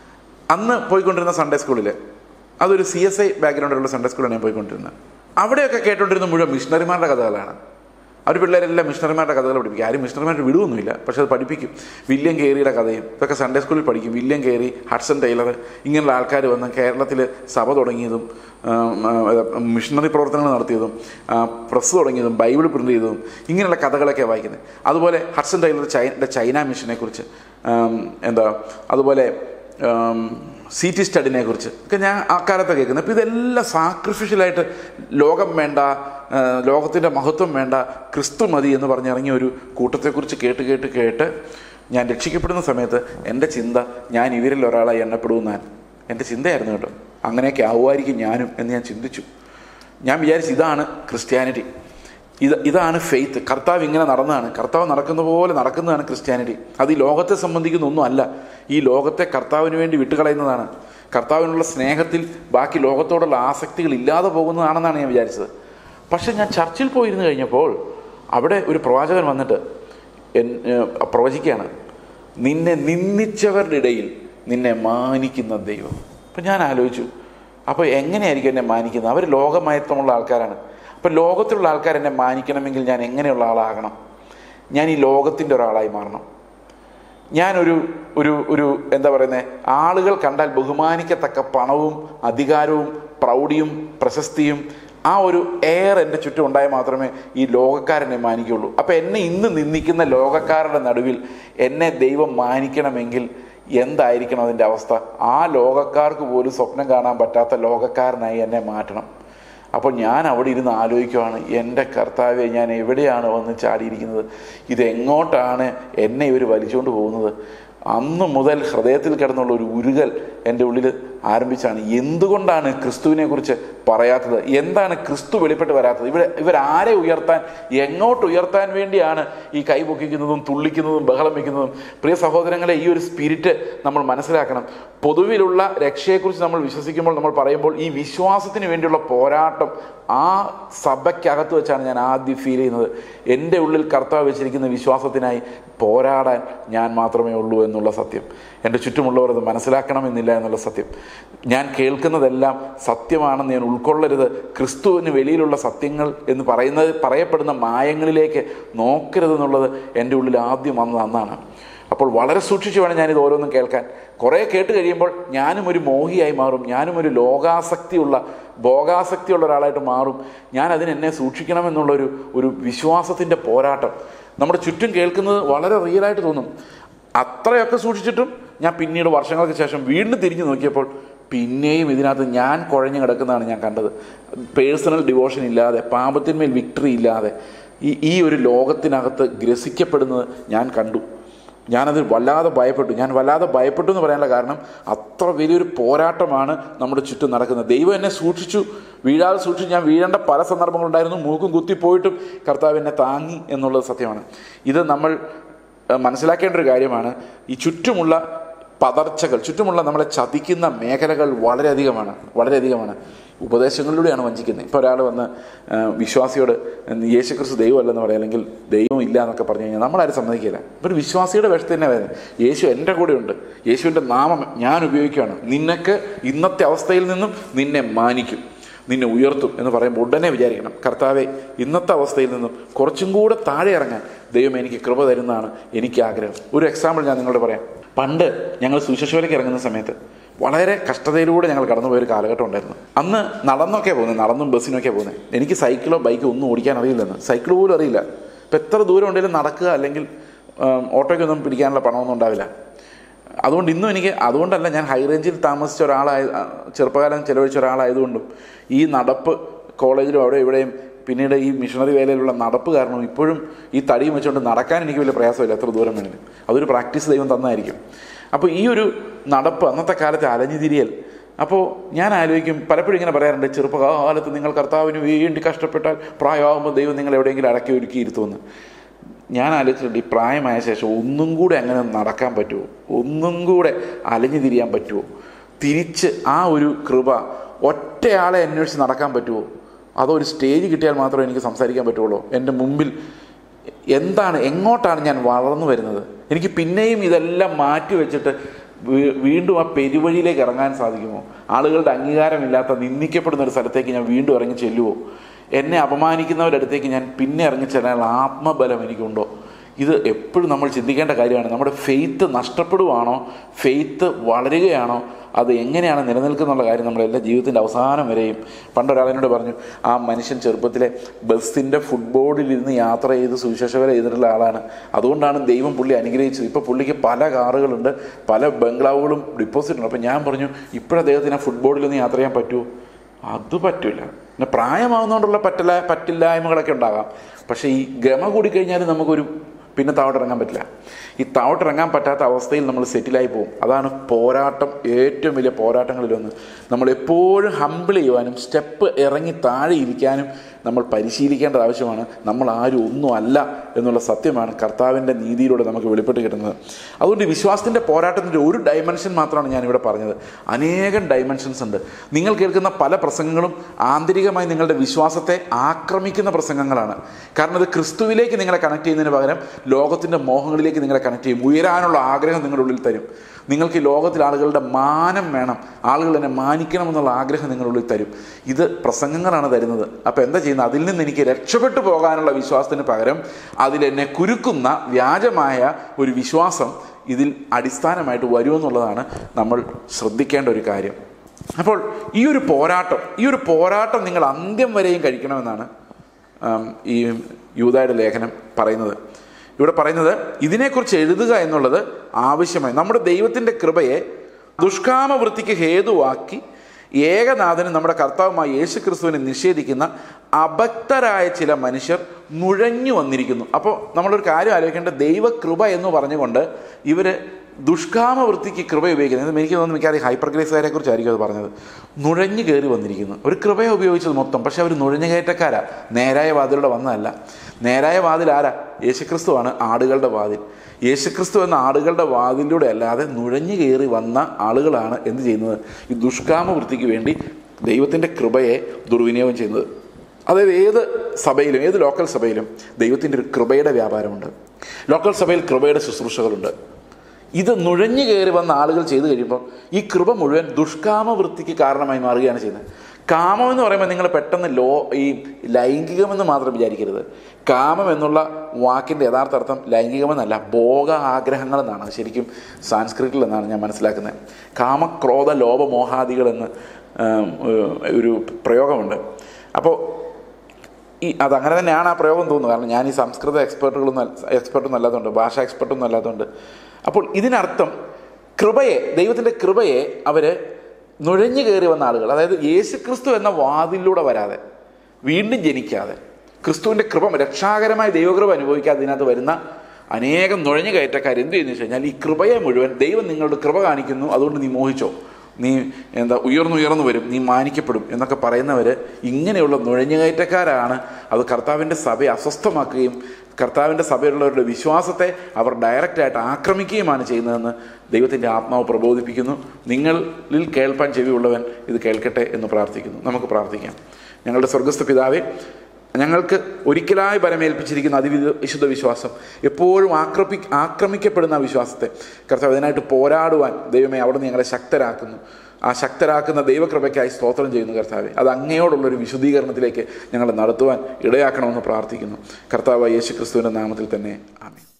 അന്ന് പോയിക്കൊണ്ടിരുന്ന സൺഡേ സ്കൂളിൽ അതൊരു സി എസ് ഐ ബാക്ക്ഗ്രൗണ്ടിലുള്ള സൺഡേ സ്കൂളിലാണ് ഞാൻ പോയിക്കൊണ്ടിരുന്നത് അവിടെയൊക്കെ കേട്ടോണ്ടിരുന്ന മുഴുവൻ മിഷണറിമാരുടെ കഥകളാണ് അവർ പിള്ളേരെല്ലാം മിഷണറിമാരുടെ കഥകൾ പഠിപ്പിക്കും ആരും മിഷണറിമാരുടെ വിടുവൊന്നുമില്ല പക്ഷെ അത് പഠിപ്പിക്കും വില്യം കേറിയുടെ കഥയും ഇതൊക്കെ സൺഡേ സ്കൂളിൽ പഠിക്കും വില്യം കേറി ഹഡ്സൺ ടൈലർ ഇങ്ങനെയുള്ള ആൾക്കാർ വന്ന് കേരളത്തിൽ സഭ തുടങ്ങിയതും ആം, ആ, മിഷണറി പ്രവർത്തനങ്ങൾ നടത്തിയതും ആ, പ്രസ് തുടങ്ങിയതും ബൈബിൾ പ്രിന്റ് ചെയ്തതും ഇങ്ങനെയുള്ള കഥകളൊക്കെ വായിക്കുന്നത് അതുപോലെ ഹഡ്സൺ ടൈലർ ചൈന ചൈന മിഷനെ കുറിച്ച് ആം, എന്താ അതുപോലെ ആം, സി ടി സ്റ്റഡിനെ കുറിച്ച് ഒക്കെ ഞാൻ ആ കാലത്താണ് കേൾക്കുന്നത് അപ്പോൾ ഇതെല്ലാം സാക്രിഫിഷ്യലായിട്ട് ലോകം വേണ്ട ആ, ലോകത്തിൻ്റെ മഹത്വം വേണ്ട ക്രിസ്തു മതി എന്ന് പറഞ്ഞിറങ്ങിയ ഒരു കൂട്ടത്തെക്കുറിച്ച് കേട്ട് കേട്ട് കേട്ട് ഞാൻ രക്ഷിക്കപ്പെടുന്ന സമയത്ത് എൻ്റെ ചിന്ത ഞാൻ ഇവരിൽ ഒരാളായി എണ്ണപ്പെടുമെന്നാൻ എൻ്റെ ചിന്തയായിരുന്നു കേട്ടോ അങ്ങനെയൊക്കെ ആവുമായിരിക്കും ഞാനും എന്ന് ഞാൻ ചിന്തിച്ചു ഞാൻ വിചാരിച്ചു ഇതാണ് ക്രിസ്ത്യാനിറ്റി ഇത് ഇതാണ് ഫെയ്ത്ത് കർത്താവ് ഇങ്ങനെ നടന്നതാണ് കർത്താവ് നടക്കുന്ന പോലെ നടക്കുന്നതാണ് ക്രിസ്ത്യാനിറ്റി അത് ഈ ലോകത്തെ സംബന്ധിക്കുന്ന ഒന്നും അല്ല ഈ ലോകത്തെ കർത്താവിന് വേണ്ടി വിട്ടുകളയുന്നതാണ് കർത്താവിനുള്ള സ്നേഹത്തിൽ ബാക്കി ലോകത്തോടുള്ള ആസക്തികൾ ഇല്ലാതെ പോകുന്നതാണെന്നാണ് ഞാൻ വിചാരിച്ചത് പക്ഷെ ഞാൻ ചർച്ചിൽ പോയിരുന്നു കഴിഞ്ഞപ്പോൾ അവിടെ ഒരു പ്രവാചകൻ വന്നിട്ട് എൻ- ഏഹ് പ്രവചിക്കുകയാണ് നിന്നെ നിന്ദിച്ചവരുടെ ഇടയിൽ നിന്നെ മാനിക്കുന്ന ദൈവം അപ്പം ഞാൻ ആലോചിച്ചു അപ്പോൾ എങ്ങനെയായിരിക്കും എന്നെ മാനിക്കുന്നത് അവർ ലോകമയത്വമുള്ള ആൾക്കാരാണ് അപ്പം ലോകത്തിലുള്ള ആൾക്കാർ എന്നെ മാനിക്കണമെങ്കിൽ ഞാൻ എങ്ങനെയുള്ള ആളാകണം ഞാൻ ഈ ലോകത്തിൻ്റെ ഒരാളായി മാറണം ഞാനൊരു ഒരു ഒരു എന്താ പറയുന്നത് ആളുകൾ കണ്ടാൽ ബഹുമാനിക്കത്തക്ക പണവും അധികാരവും പ്രൗഢിയും പ്രശസ്തിയും ആ ഒരു എയർ എൻ്റെ ചുറ്റും ഉണ്ടായാൽ മാത്രമേ ഈ ലോകക്കാരെന്നെ മാനിക്കുള്ളൂ അപ്പം എന്നെ ഇന്ന് നിന്ദിക്കുന്ന ലോകക്കാരുടെ നടുവിൽ എന്നെ ദൈവം മാനിക്കണമെങ്കിൽ എന്തായിരിക്കണം അതിൻ്റെ അവസ്ഥ ആ ലോകക്കാർക്ക് പോലും സ്വപ്നം കാണാൻ പറ്റാത്ത ലോകക്കാരനായി എന്നെ മാറ്റണം അപ്പോൾ ഞാൻ അവിടെ ഇരുന്ന് ആലോചിക്കുവാണ് എൻ്റെ കർത്താവെ ഞാൻ എവിടെയാണ് വന്ന് ചാടിയിരിക്കുന്നത് ഇതെങ്ങോട്ടാണ് എന്നെ ഇവർ വലിച്ചുകൊണ്ട് പോകുന്നത് അന്ന് മുതൽ ഹൃദയത്തിൽ കിടന്നുള്ള ഒരു ഉരുകൽ എൻ്റെ ഉള്ളിൽ ആരംഭിച്ചാണ് എന്തുകൊണ്ടാണ് ക്രിസ്തുവിനെ കുറിച്ച് പറയാത്തത് എന്താണ് ക്രിസ്തു വെളിപ്പെട്ട് വരാത്തത് ഇവിടെ ഇവരാരെ ഉയർത്താൻ എങ്ങോട്ട് ഉയർത്താൻ വേണ്ടിയാണ് ഈ കൈ പൊക്കിക്കുന്നതും തുള്ളിക്കുന്നതും ബഹളം വയ്ക്കുന്നതും പ്രിയ സഹോദരങ്ങളെ ഈ ഒരു സ്പിരിറ്റ് നമ്മൾ മനസ്സിലാക്കണം പൊതുവിലുള്ള രക്ഷയെക്കുറിച്ച് നമ്മൾ വിശ്വസിക്കുമ്പോൾ നമ്മൾ പറയുമ്പോൾ ഈ വിശ്വാസത്തിന് വേണ്ടിയുള്ള പോരാട്ടം ആ സഭയ്ക്കകത്ത് വെച്ചാണ് ഞാൻ ആദ്യം ഫീൽ ചെയ്യുന്നത് എൻ്റെ ഉള്ളിൽ കർത്താവ് വെച്ചിരിക്കുന്ന വിശ്വാസത്തിനായി പോരാടാൻ ഞാൻ മാത്രമേ ഉള്ളൂ എന്നുള്ള സത്യം എൻ്റെ ചുറ്റുമുള്ളവർ അത് മനസ്സിലാക്കണമെന്നില്ല എന്നുള്ള സത്യം ഞാൻ കേൾക്കുന്നതെല്ലാം സത്യമാണെന്ന് ഞാൻ ഉൾക്കൊള്ളരുത് ക്രിസ്തുവിന് വെളിയിലുള്ള സത്യങ്ങൾ എന്ന് പറയുന്നത് പറയപ്പെടുന്ന മായങ്ങളിലേക്ക് നോക്കരുതെന്നുള്ളത് എൻ്റെ ഉള്ളിൽ ആദ്യം വന്നത് അന്നാണ് അപ്പോൾ വളരെ സൂക്ഷിച്ച് വേണം ഞാനിത് ഓരോന്നും കേൾക്കാൻ കുറേ കേട്ട് കഴിയുമ്പോൾ ഞാനും ഒരു മോഹിയായി മാറും ഞാനും ഒരു ലോകാസക്തിയുള്ള ഭോഗാസക്തിയുള്ള ഒരാളായിട്ട് മാറും ഞാൻ അതിന് എന്നെ സൂക്ഷിക്കണമെന്നുള്ളൊരു ഒരു വിശ്വാസത്തിൻ്റെ പോരാട്ടം നമ്മുടെ ചുറ്റും കേൾക്കുന്നത് വളരെ റിയലായിട്ട് തോന്നും അത്രയൊക്കെ സൂക്ഷിച്ചിട്ടും ഞാൻ പിന്നീട് വർഷങ്ങൾക്ക് ശേഷം വീണ്ടും തിരിഞ്ഞു നോക്കിയപ്പോൾ പിന്നെയും ഇതിനകത്ത് ഞാൻ കുഴഞ്ഞു കിടക്കുന്നതാണ് ഞാൻ കണ്ടത് പേഴ്സണൽ ഡിവോഷൻ ഇല്ലാതെ പാപത്തിന്മേൽ വിക്ടറി ഇല്ലാതെ ഈ ഈ ഒരു ലോകത്തിനകത്ത് ഗ്രസിക്കപ്പെടുന്നത് ഞാൻ കണ്ടു ഞാനത് വല്ലാതെ ഭയപ്പെട്ടു ഞാൻ വല്ലാതെ ഭയപ്പെട്ടു എന്ന് പറയാനുള്ള കാരണം അത്ര വലിയൊരു പോരാട്ടമാണ് നമ്മുടെ ചുറ്റും നടക്കുന്നത് ദൈവം എന്നെ സൂക്ഷിച്ചു വീഴാതെ സൂക്ഷിച്ചു ഞാൻ വീഴേണ്ട പല സന്ദർഭങ്ങളുണ്ടായിരുന്നു മൂക്കും കുത്തിപ്പോയിട്ടും കർത്താവ് എന്നെ താങ്ങി എന്നുള്ളത് സത്യമാണ് ഇത് നമ്മൾ ഏഹ്, മനസ്സിലാക്കേണ്ട ഒരു കാര്യമാണ് ഈ ചുറ്റുമുള്ള പതർച്ചകൾ ചുറ്റുമുള്ള നമ്മളെ ചതിക്കുന്ന മേഖലകൾ വളരെയധികമാണ് വളരെയധികമാണ് ഉപദേശങ്ങളിലൂടെയാണ് വഞ്ചിക്കുന്നത് ഇപ്പോൾ ഒരാൾ വന്ന് ആ, വിശ്വാസിയോട് യേശു ക്രിസ്തു ദൈവമല്ലെന്ന് പറയാം അല്ലെങ്കിൽ ദൈവം ഇല്ല എന്നൊക്കെ പറഞ്ഞു കഴിഞ്ഞാൽ നമ്മളാരും സമ്മതിക്കില്ല ഇപ്പോൾ ഒരു വിശ്വാസിയുടെ വേഷത്തിൽ തന്നെ വരുന്നത് യേശു എൻ്റെ കൂടെ ഉണ്ട് യേശുവിൻ്റെ നാമം ഞാൻ ഉപയോഗിക്കുകയാണ് നിനക്ക് ഇന്നത്തെ അവസ്ഥയിൽ നിന്നും നിന്നെ മാനിക്കും നിന്നെ ഉയർത്തും എന്ന് പറയുമ്പോൾ ഉടനെ വിചാരിക്കണം കർത്താവെ ഇന്നത്തെ അവസ്ഥയിൽ നിന്നും കുറച്ചും കൂടെ താഴെ ഇറങ്ങാൻ ദൈവം എനിക്ക് കൃപ തരുന്നതാണ് എനിക്ക് ആഗ്രഹം ഒരു എക്സാമ്പിൾ ഞാൻ നിങ്ങളോട് പറയാം പണ്ട് ഞങ്ങൾ സുശേഷോലേക്ക് ഇറങ്ങുന്ന സമയത്ത് വളരെ കഷ്ടതയിലൂടെ ഞങ്ങൾ കടന്നുപോയൊരു കാലഘട്ടം ഉണ്ടായിരുന്നു അന്ന് നടന്നൊക്കെ പോകുന്നത് നടന്നും ബസ്സിനൊക്കെ പോകുന്നത് എനിക്ക് സൈക്കിളോ ബൈക്കോ ഒന്നും ഓടിക്കാൻ അറിയില്ലെന്ന് സൈക്കിൾ പോലും അറിയില്ല ഇപ്പം എത്ര ദൂരം ഉണ്ടെങ്കിലും നടക്കുക അല്ലെങ്കിൽ ഉം, ഓട്ടോയ്ക്കൊന്നും പിടിക്കാനുള്ള പണമൊന്നും ഉണ്ടാവില്ല അതുകൊണ്ട് ഇന്നും എനിക്ക് അതുകൊണ്ടല്ല ഞാൻ ഹൈ റേഞ്ചിൽ താമസിച്ച ഒരാളായ ചെറുപ്പകാലം ചെലവഴിച്ച ഒരാളായതുകൊണ്ടും ഈ നടപ്പ് കോളേജിലും അവിടെ ഇവിടെയും പിന്നീട് ഈ മിഷണറി വേലയിലുള്ള നടപ്പ് കാരണം ഇപ്പോഴും ഈ തടിയും വെച്ചുകൊണ്ട് നടക്കാൻ എനിക്ക് വലിയ പ്രയാസമില്ല എത്ര ദൂരം വേണമെങ്കിലും അതൊരു പ്രാക്ടീസ് ദൈവം തന്നായിരിക്കും അപ്പോൾ ഈ ഒരു നടപ്പ് അന്നത്തെ കാലത്തെ അലഞ്ഞുതിരിയൽ അപ്പോൾ ഞാൻ ആലോചിക്കും പലപ്പോഴും ഇങ്ങനെ പറയാറുണ്ട് ചെറുപ്പകാലത്ത് നിങ്ങൾ കർത്താവിന് വേണ്ടി കഷ്ടപ്പെട്ടാൽ പ്രായമാകുമ്പോൾ ദൈവം നിങ്ങൾ എവിടെയെങ്കിലും അടക്കി ഒരുക്കി ഇരുത്തുമെന്ന് ഞാൻ ആലോചിച്ചിട്ടുണ്ട് ഈ പ്രായമായ ശേഷം ഒന്നും കൂടെ അങ്ങനെ നടക്കാൻ പറ്റുമോ ഒന്നും കൂടെ അലഞ്ഞു തിരിയാൻ പറ്റുമോ തിരിച്ച് ആ ഒരു കൃപ ഒറ്റയാളെ അന്വേഷിച്ച് നടക്കാൻ പറ്റുമോ അതോ ഒരു സ്റ്റേജ് കിട്ടിയാൽ മാത്രമേ എനിക്ക് സംസാരിക്കാൻ പറ്റുള്ളൂ എൻ്റെ മുമ്പിൽ എന്താണ് എങ്ങോട്ടാണ് ഞാൻ വളർന്നു വരുന്നത് എനിക്ക് പിന്നെയും ഇതെല്ലാം മാറ്റി വെച്ചിട്ട് വീ- വീണ്ടും ആ പെരുവഴിയിലേക്ക് ഇറങ്ങാൻ സാധിക്കുമോ ആളുകളുടെ അംഗീകാരമില്ലാത്ത നിന്ദിക്കപ്പെടുന്ന ഒരു സ്ഥലത്തേക്ക് ഞാൻ വീണ്ടും ഇറങ്ങി ചെല്ലുമോ എന്നെ അപമാനിക്കുന്നവരുടെ അടുത്തേക്ക് ഞാൻ പിന്നെ ഇറങ്ങി ചെല്ലാനുള്ള ആത്മബലം എനിക്കുണ്ടോ ഇത് എപ്പോഴും നമ്മൾ ചിന്തിക്കേണ്ട കാര്യമാണ് നമ്മുടെ ഫെയ്ത്ത് നഷ്ടപ്പെടുവാണോ ഫെയ്ത്ത് വളരുകയാണോ അത് എങ്ങനെയാണ് നിലനിൽക്കുന്നുള്ള കാര്യം നമ്മളെല്ലാ ജീവിതത്തിൻ്റെ അവസാനം വരെയും പണ്ടൊരാളെന്നോട് പറഞ്ഞു ആ മനുഷ്യൻ ചെറുപ്പത്തിലെ ബസ്സിൻ്റെ ഫുട്ബോളിലിരുന്ന് യാത്ര ചെയ്ത് സുവിശേഷകര ചെയ്തിട്ടുള്ള ആളാണ് അതുകൊണ്ടാണ് ദൈവം പുള്ളി അനുഗ്രഹിച്ചത് ഇപ്പോൾ പുള്ളിക്ക് പല കാറുകളുണ്ട് പല ബംഗ്ലാവുകളും ഡിപ്പോസിറ്റ് ഉണ്ട് അപ്പോൾ ഞാൻ പറഞ്ഞു ഇപ്പോഴദ്ദേഹത്തിന് ആ ഫുട്ബോളിലൊന്ന് യാത്ര ചെയ്യാൻ പറ്റുമോ അത് പറ്റില്ല പിന്നെ പ്രായമാവുന്നതുകൊണ്ടുള്ള പറ്റില്ല പറ്റില്ലായ്മകളൊക്കെ ഉണ്ടാകാം പക്ഷേ ഈ ഗമ കൂടിക്കഴിഞ്ഞാൽ നമുക്കൊരു പിന്നെ താവോട്ടിറങ്ങാൻ പറ്റില്ല ഈ താവോട്ടിറങ്ങാൻ പറ്റാത്ത അവസ്ഥയിൽ നമ്മൾ സെറ്റിലായി പോകും അതാണ് പോരാട്ടം ഏറ്റവും വലിയ പോരാട്ടങ്ങളിലൊന്ന് നമ്മൾ എപ്പോഴും ഹമ്പിൾ ചെയ്യുവാനും സ്റ്റെപ്പ് ഇറങ്ങി താഴെ ഇരിക്കാനും നമ്മൾ പരിശീലിക്കേണ്ടത് ആവശ്യമാണ് നമ്മൾ ആരും ഒന്നും അല്ല എന്നുള്ള സത്യമാണ് കർത്താവിൻ്റെ നീതിയിലൂടെ നമുക്ക് വെളിപ്പെട്ട് കിട്ടുന്നത് അതുകൊണ്ട് ഈ വിശ്വാസത്തിൻ്റെ പോരാട്ടത്തിൻ്റെ ഒരു ഡയമെൻഷൻ മാത്രമാണ് ഞാനിവിടെ പറഞ്ഞത് അനേകം ഡയമെൻഷൻസ് ഉണ്ട് നിങ്ങൾ കേൾക്കുന്ന പല പ്രസംഗങ്ങളും ആന്തരികമായി നിങ്ങളുടെ വിശ്വാസത്തെ ആക്രമിക്കുന്ന പ്രസംഗങ്ങളാണ് കാരണം ഇത് ക്രിസ്തുവിലേക്ക് നിങ്ങളെ കണക്ട് ചെയ്യുന്നതിന് പകരം ലോകത്തിൻ്റെ മോഹങ്ങളിലേക്ക് നിങ്ങളെ കണക്ട് ചെയ്യും ഉയരാനുള്ള ആഗ്രഹം നിങ്ങളുടെ ഉള്ളിൽ തരും നിങ്ങൾക്ക് ഈ ലോകത്തിൽ ആളുകളുടെ മാനം വേണം ആളുകൾ എന്നെ മാനിക്കണം എന്നുള്ള ആഗ്രഹം നിങ്ങളുടെ ഉള്ളിൽ തരും ഇത് പ്രസംഗങ്ങളാണ് തരുന്നത് അപ്പോൾ എന്താ ചെയ്യുന്നത് അതിൽ നിന്ന് എനിക്ക് രക്ഷപ്പെട്ടു പോകാനുള്ള വിശ്വാസത്തിന് പകരം അതിലെന്നെ കുരുക്കുന്ന വ്യാജമായ ഒരു വിശ്വാസം ഇതിൽ അടിസ്ഥാനമായിട്ട് വരുമെന്നുള്ളതാണ് നമ്മൾ ശ്രദ്ധിക്കേണ്ട ഒരു കാര്യം അപ്പോൾ ഈ ഒരു പോരാട്ടം ഈ ഒരു പോരാട്ടം നിങ്ങൾ അന്ത്യം വരെയും കഴിക്കണമെന്നാണ് ആം, ഈ യൂതായുടെ ലേഖനം പറയുന്നത് ഇവിടെ പറയുന്നത് ഇതിനെക്കുറിച്ച് എഴുതുക എന്നുള്ളത് ആവശ്യമായി നമ്മുടെ ദൈവത്തിൻ്റെ കൃപയെ ദുഷ്കാമവൃത്തിക്ക് ഹേതുവാക്കി ഏകനാഥന് നമ്മുടെ കർത്താവുമായ യേശു ക്രിസ്തുവിനെ നിഷേധിക്കുന്ന അഭക്തരായ ചില മനുഷ്യർ നുഴഞ്ഞു വന്നിരിക്കുന്നു അപ്പോൾ നമ്മളൊരു കാര്യം ആലോചിക്കേണ്ട ദൈവകൃപ എന്ന് പറഞ്ഞുകൊണ്ട് ഇവർ ദുഷ്കാമവൃത്തിക്ക് കൃപ ഉപയോഗിക്കുന്നത് ഇത് എനിക്ക് തോന്നുന്നു മിക്കവാറും ഹൈപ്പർ ഗ്രേസുകാരെ കുറിച്ചായിരിക്കും അത് പറഞ്ഞത് നുഴഞ്ഞു കയറി വന്നിരിക്കുന്നു ഒരു കൃപയെ ഉപയോഗിച്ചത് മൊത്തം പക്ഷെ അവർ നുഴഞ്ഞു കയറ്റക്കാരാ നേരായ വാതിലൂടെ വന്നതല്ല നേരായ വാതിൽ ആരാ യേശുക്രിസ്തുവാണ് ആടുകളുടെ വാതിൽ യേശുക്രിസ്തു എന്ന ആടുകളുടെ വാതിലൂടെ അല്ലാതെ നുഴഞ്ഞു കയറി വന്ന ആളുകളാണ് എന്ത് ചെയ്യുന്നത് ഈ ദുഷ്കാമവൃത്തിക്ക് വേണ്ടി ദൈവത്തിൻ്റെ കൃപയെ ദുർവിനിയോഗം ചെയ്യുന്നത് അതായത് ഏത് സഭയിലും ഏത് ലോക്കൽ സഭയിലും ദൈവത്തിൻ്റെ ഒരു കൃപയുടെ വ്യാപാരമുണ്ട് ലോക്കൽ സഭയിൽ കൃപയുടെ ശുശ്രൂഷകളുണ്ട് ഇത് നുഴഞ്ഞു കയറി വന്ന ആളുകൾ ചെയ്തു കഴിയുമ്പോൾ ഈ കൃപ മുഴുവൻ ദുഷ്കാമവൃത്തിക്ക് കാരണമായി മാറുകയാണ് ചെയ്യുന്നത് കാമം എന്ന് പറയുമ്പോൾ നിങ്ങൾ പെട്ടെന്ന് ലോ ഈ ലൈംഗികമെന്ന് മാത്രം വിചാരിക്കരുത് കാമം എന്നുള്ള വാക്കിൻ്റെ യഥാർത്ഥ അർത്ഥം ലൈംഗികമെന്നല്ല ഭോഗ ആഗ്രഹങ്ങൾ എന്നാണ് ശരിക്കും സാൻസ്ക്രിറ്റിൽ എന്നാണ് ഞാൻ മനസ്സിലാക്കുന്നത് കാമക്രോധ ലോപമോഹാദികൾ എന്ന് ഉം, ഒരു പ്രയോഗമുണ്ട് അപ്പോൾ ഈ അതങ്ങനെ തന്നെയാണ് ആ പ്രയോഗം തോന്നുന്നത് കാരണം ഞാൻ ഈ സംസ്കൃത എക്സ്പേർട്ടുകളൊന്നും എക്സ്പെർട്ടൊന്നും അല്ലാത്തതുകൊണ്ട് ഭാഷ എക്സ്പെർട്ടൊന്നും അല്ലാത്തതുകൊണ്ട് അപ്പോൾ ഇതിനർത്ഥം കൃപയെ ദൈവത്തിൻ്റെ കൃപയെ അവർ നുഴഞ്ഞു കയറി വന്ന ആളുകൾ അതായത് യേശു ക്രിസ്തു എന്ന വാതിലൂടെ വരാതെ വീണ്ടും ജനിക്കാതെ ക്രിസ്തുവിൻ്റെ കൃപ രക്ഷാകരമായ ദൈവകൃപ അനുഭവിക്കാതെ ഇതിനകത്ത് വരുന്ന അനേകം നുഴഞ്ഞു കയറ്റക്കാർ എന്ത് ചെയ്യുന്നു വെച്ച് കഴിഞ്ഞാൽ ഈ കൃപയെ മുഴുവൻ ദൈവം നിങ്ങളുടെ കൃപ കാണിക്കുന്നു അതുകൊണ്ട് നീ മോഹിച്ചോ നീ എന്താ ഉയർന്നു ഉയർന്നു വരും നീ മാനിക്കപ്പെടും എന്നൊക്കെ പറയുന്നവർ ഇങ്ങനെയുള്ള നുഴഞ്ഞുകയറ്റക്കാരാണ് അത് കർത്താവിൻ്റെ സഭയെ അസ്വസ്ഥമാക്കുകയും കർത്താവിൻ്റെ സഭയിലുള്ളവരുടെ വിശ്വാസത്തെ അവർ ഡയറക്റ്റായിട്ട് ആക്രമിക്കുകയുമാണ് ചെയ്യുന്നതെന്ന് ദൈവത്തിൻ്റെ ആത്മാവ് പ്രബോധിപ്പിക്കുന്നു നിങ്ങളിൽ കേൾപ്പാൻ ചെവിയുള്ളവൻ ഇത് കേൾക്കട്ടെ എന്ന് പ്രാർത്ഥിക്കുന്നു നമുക്ക് പ്രാർത്ഥിക്കാം ഞങ്ങളുടെ സ്വർഗസ്ഥ പിതാവേ ഞങ്ങൾക്ക് ഒരിക്കലായി പരമേൽപ്പിച്ചിരിക്കുന്ന അതിവിധ വിശുദ്ധ വിശ്വാസം എപ്പോഴും ആക്രമി ആക്രമിക്കപ്പെടുന്ന ആ വിശ്വാസത്തെ കർത്താവ് ഇതിനായിട്ട് പോരാടുവാൻ ദൈവമേ അവിടെ ഞങ്ങളെ ശക്തരാക്കുന്നു ആ ശക്തരാക്കുന്ന ദൈവകൃപയ്ക്കായി സ്തോത്രം ചെയ്യുന്നു കർത്താവെ അത് അങ്ങയോടുള്ളൊരു വിശുദ്ധീകരണത്തിലേക്ക് ഞങ്ങളെ നടത്തുവാൻ ഇടയാക്കണമെന്ന് പ്രാർത്ഥിക്കുന്നു കർത്താവ് യേശു ക്രിസ്തുവിൻ്റെ നാമത്തിൽ തന്നെ ആമേൻ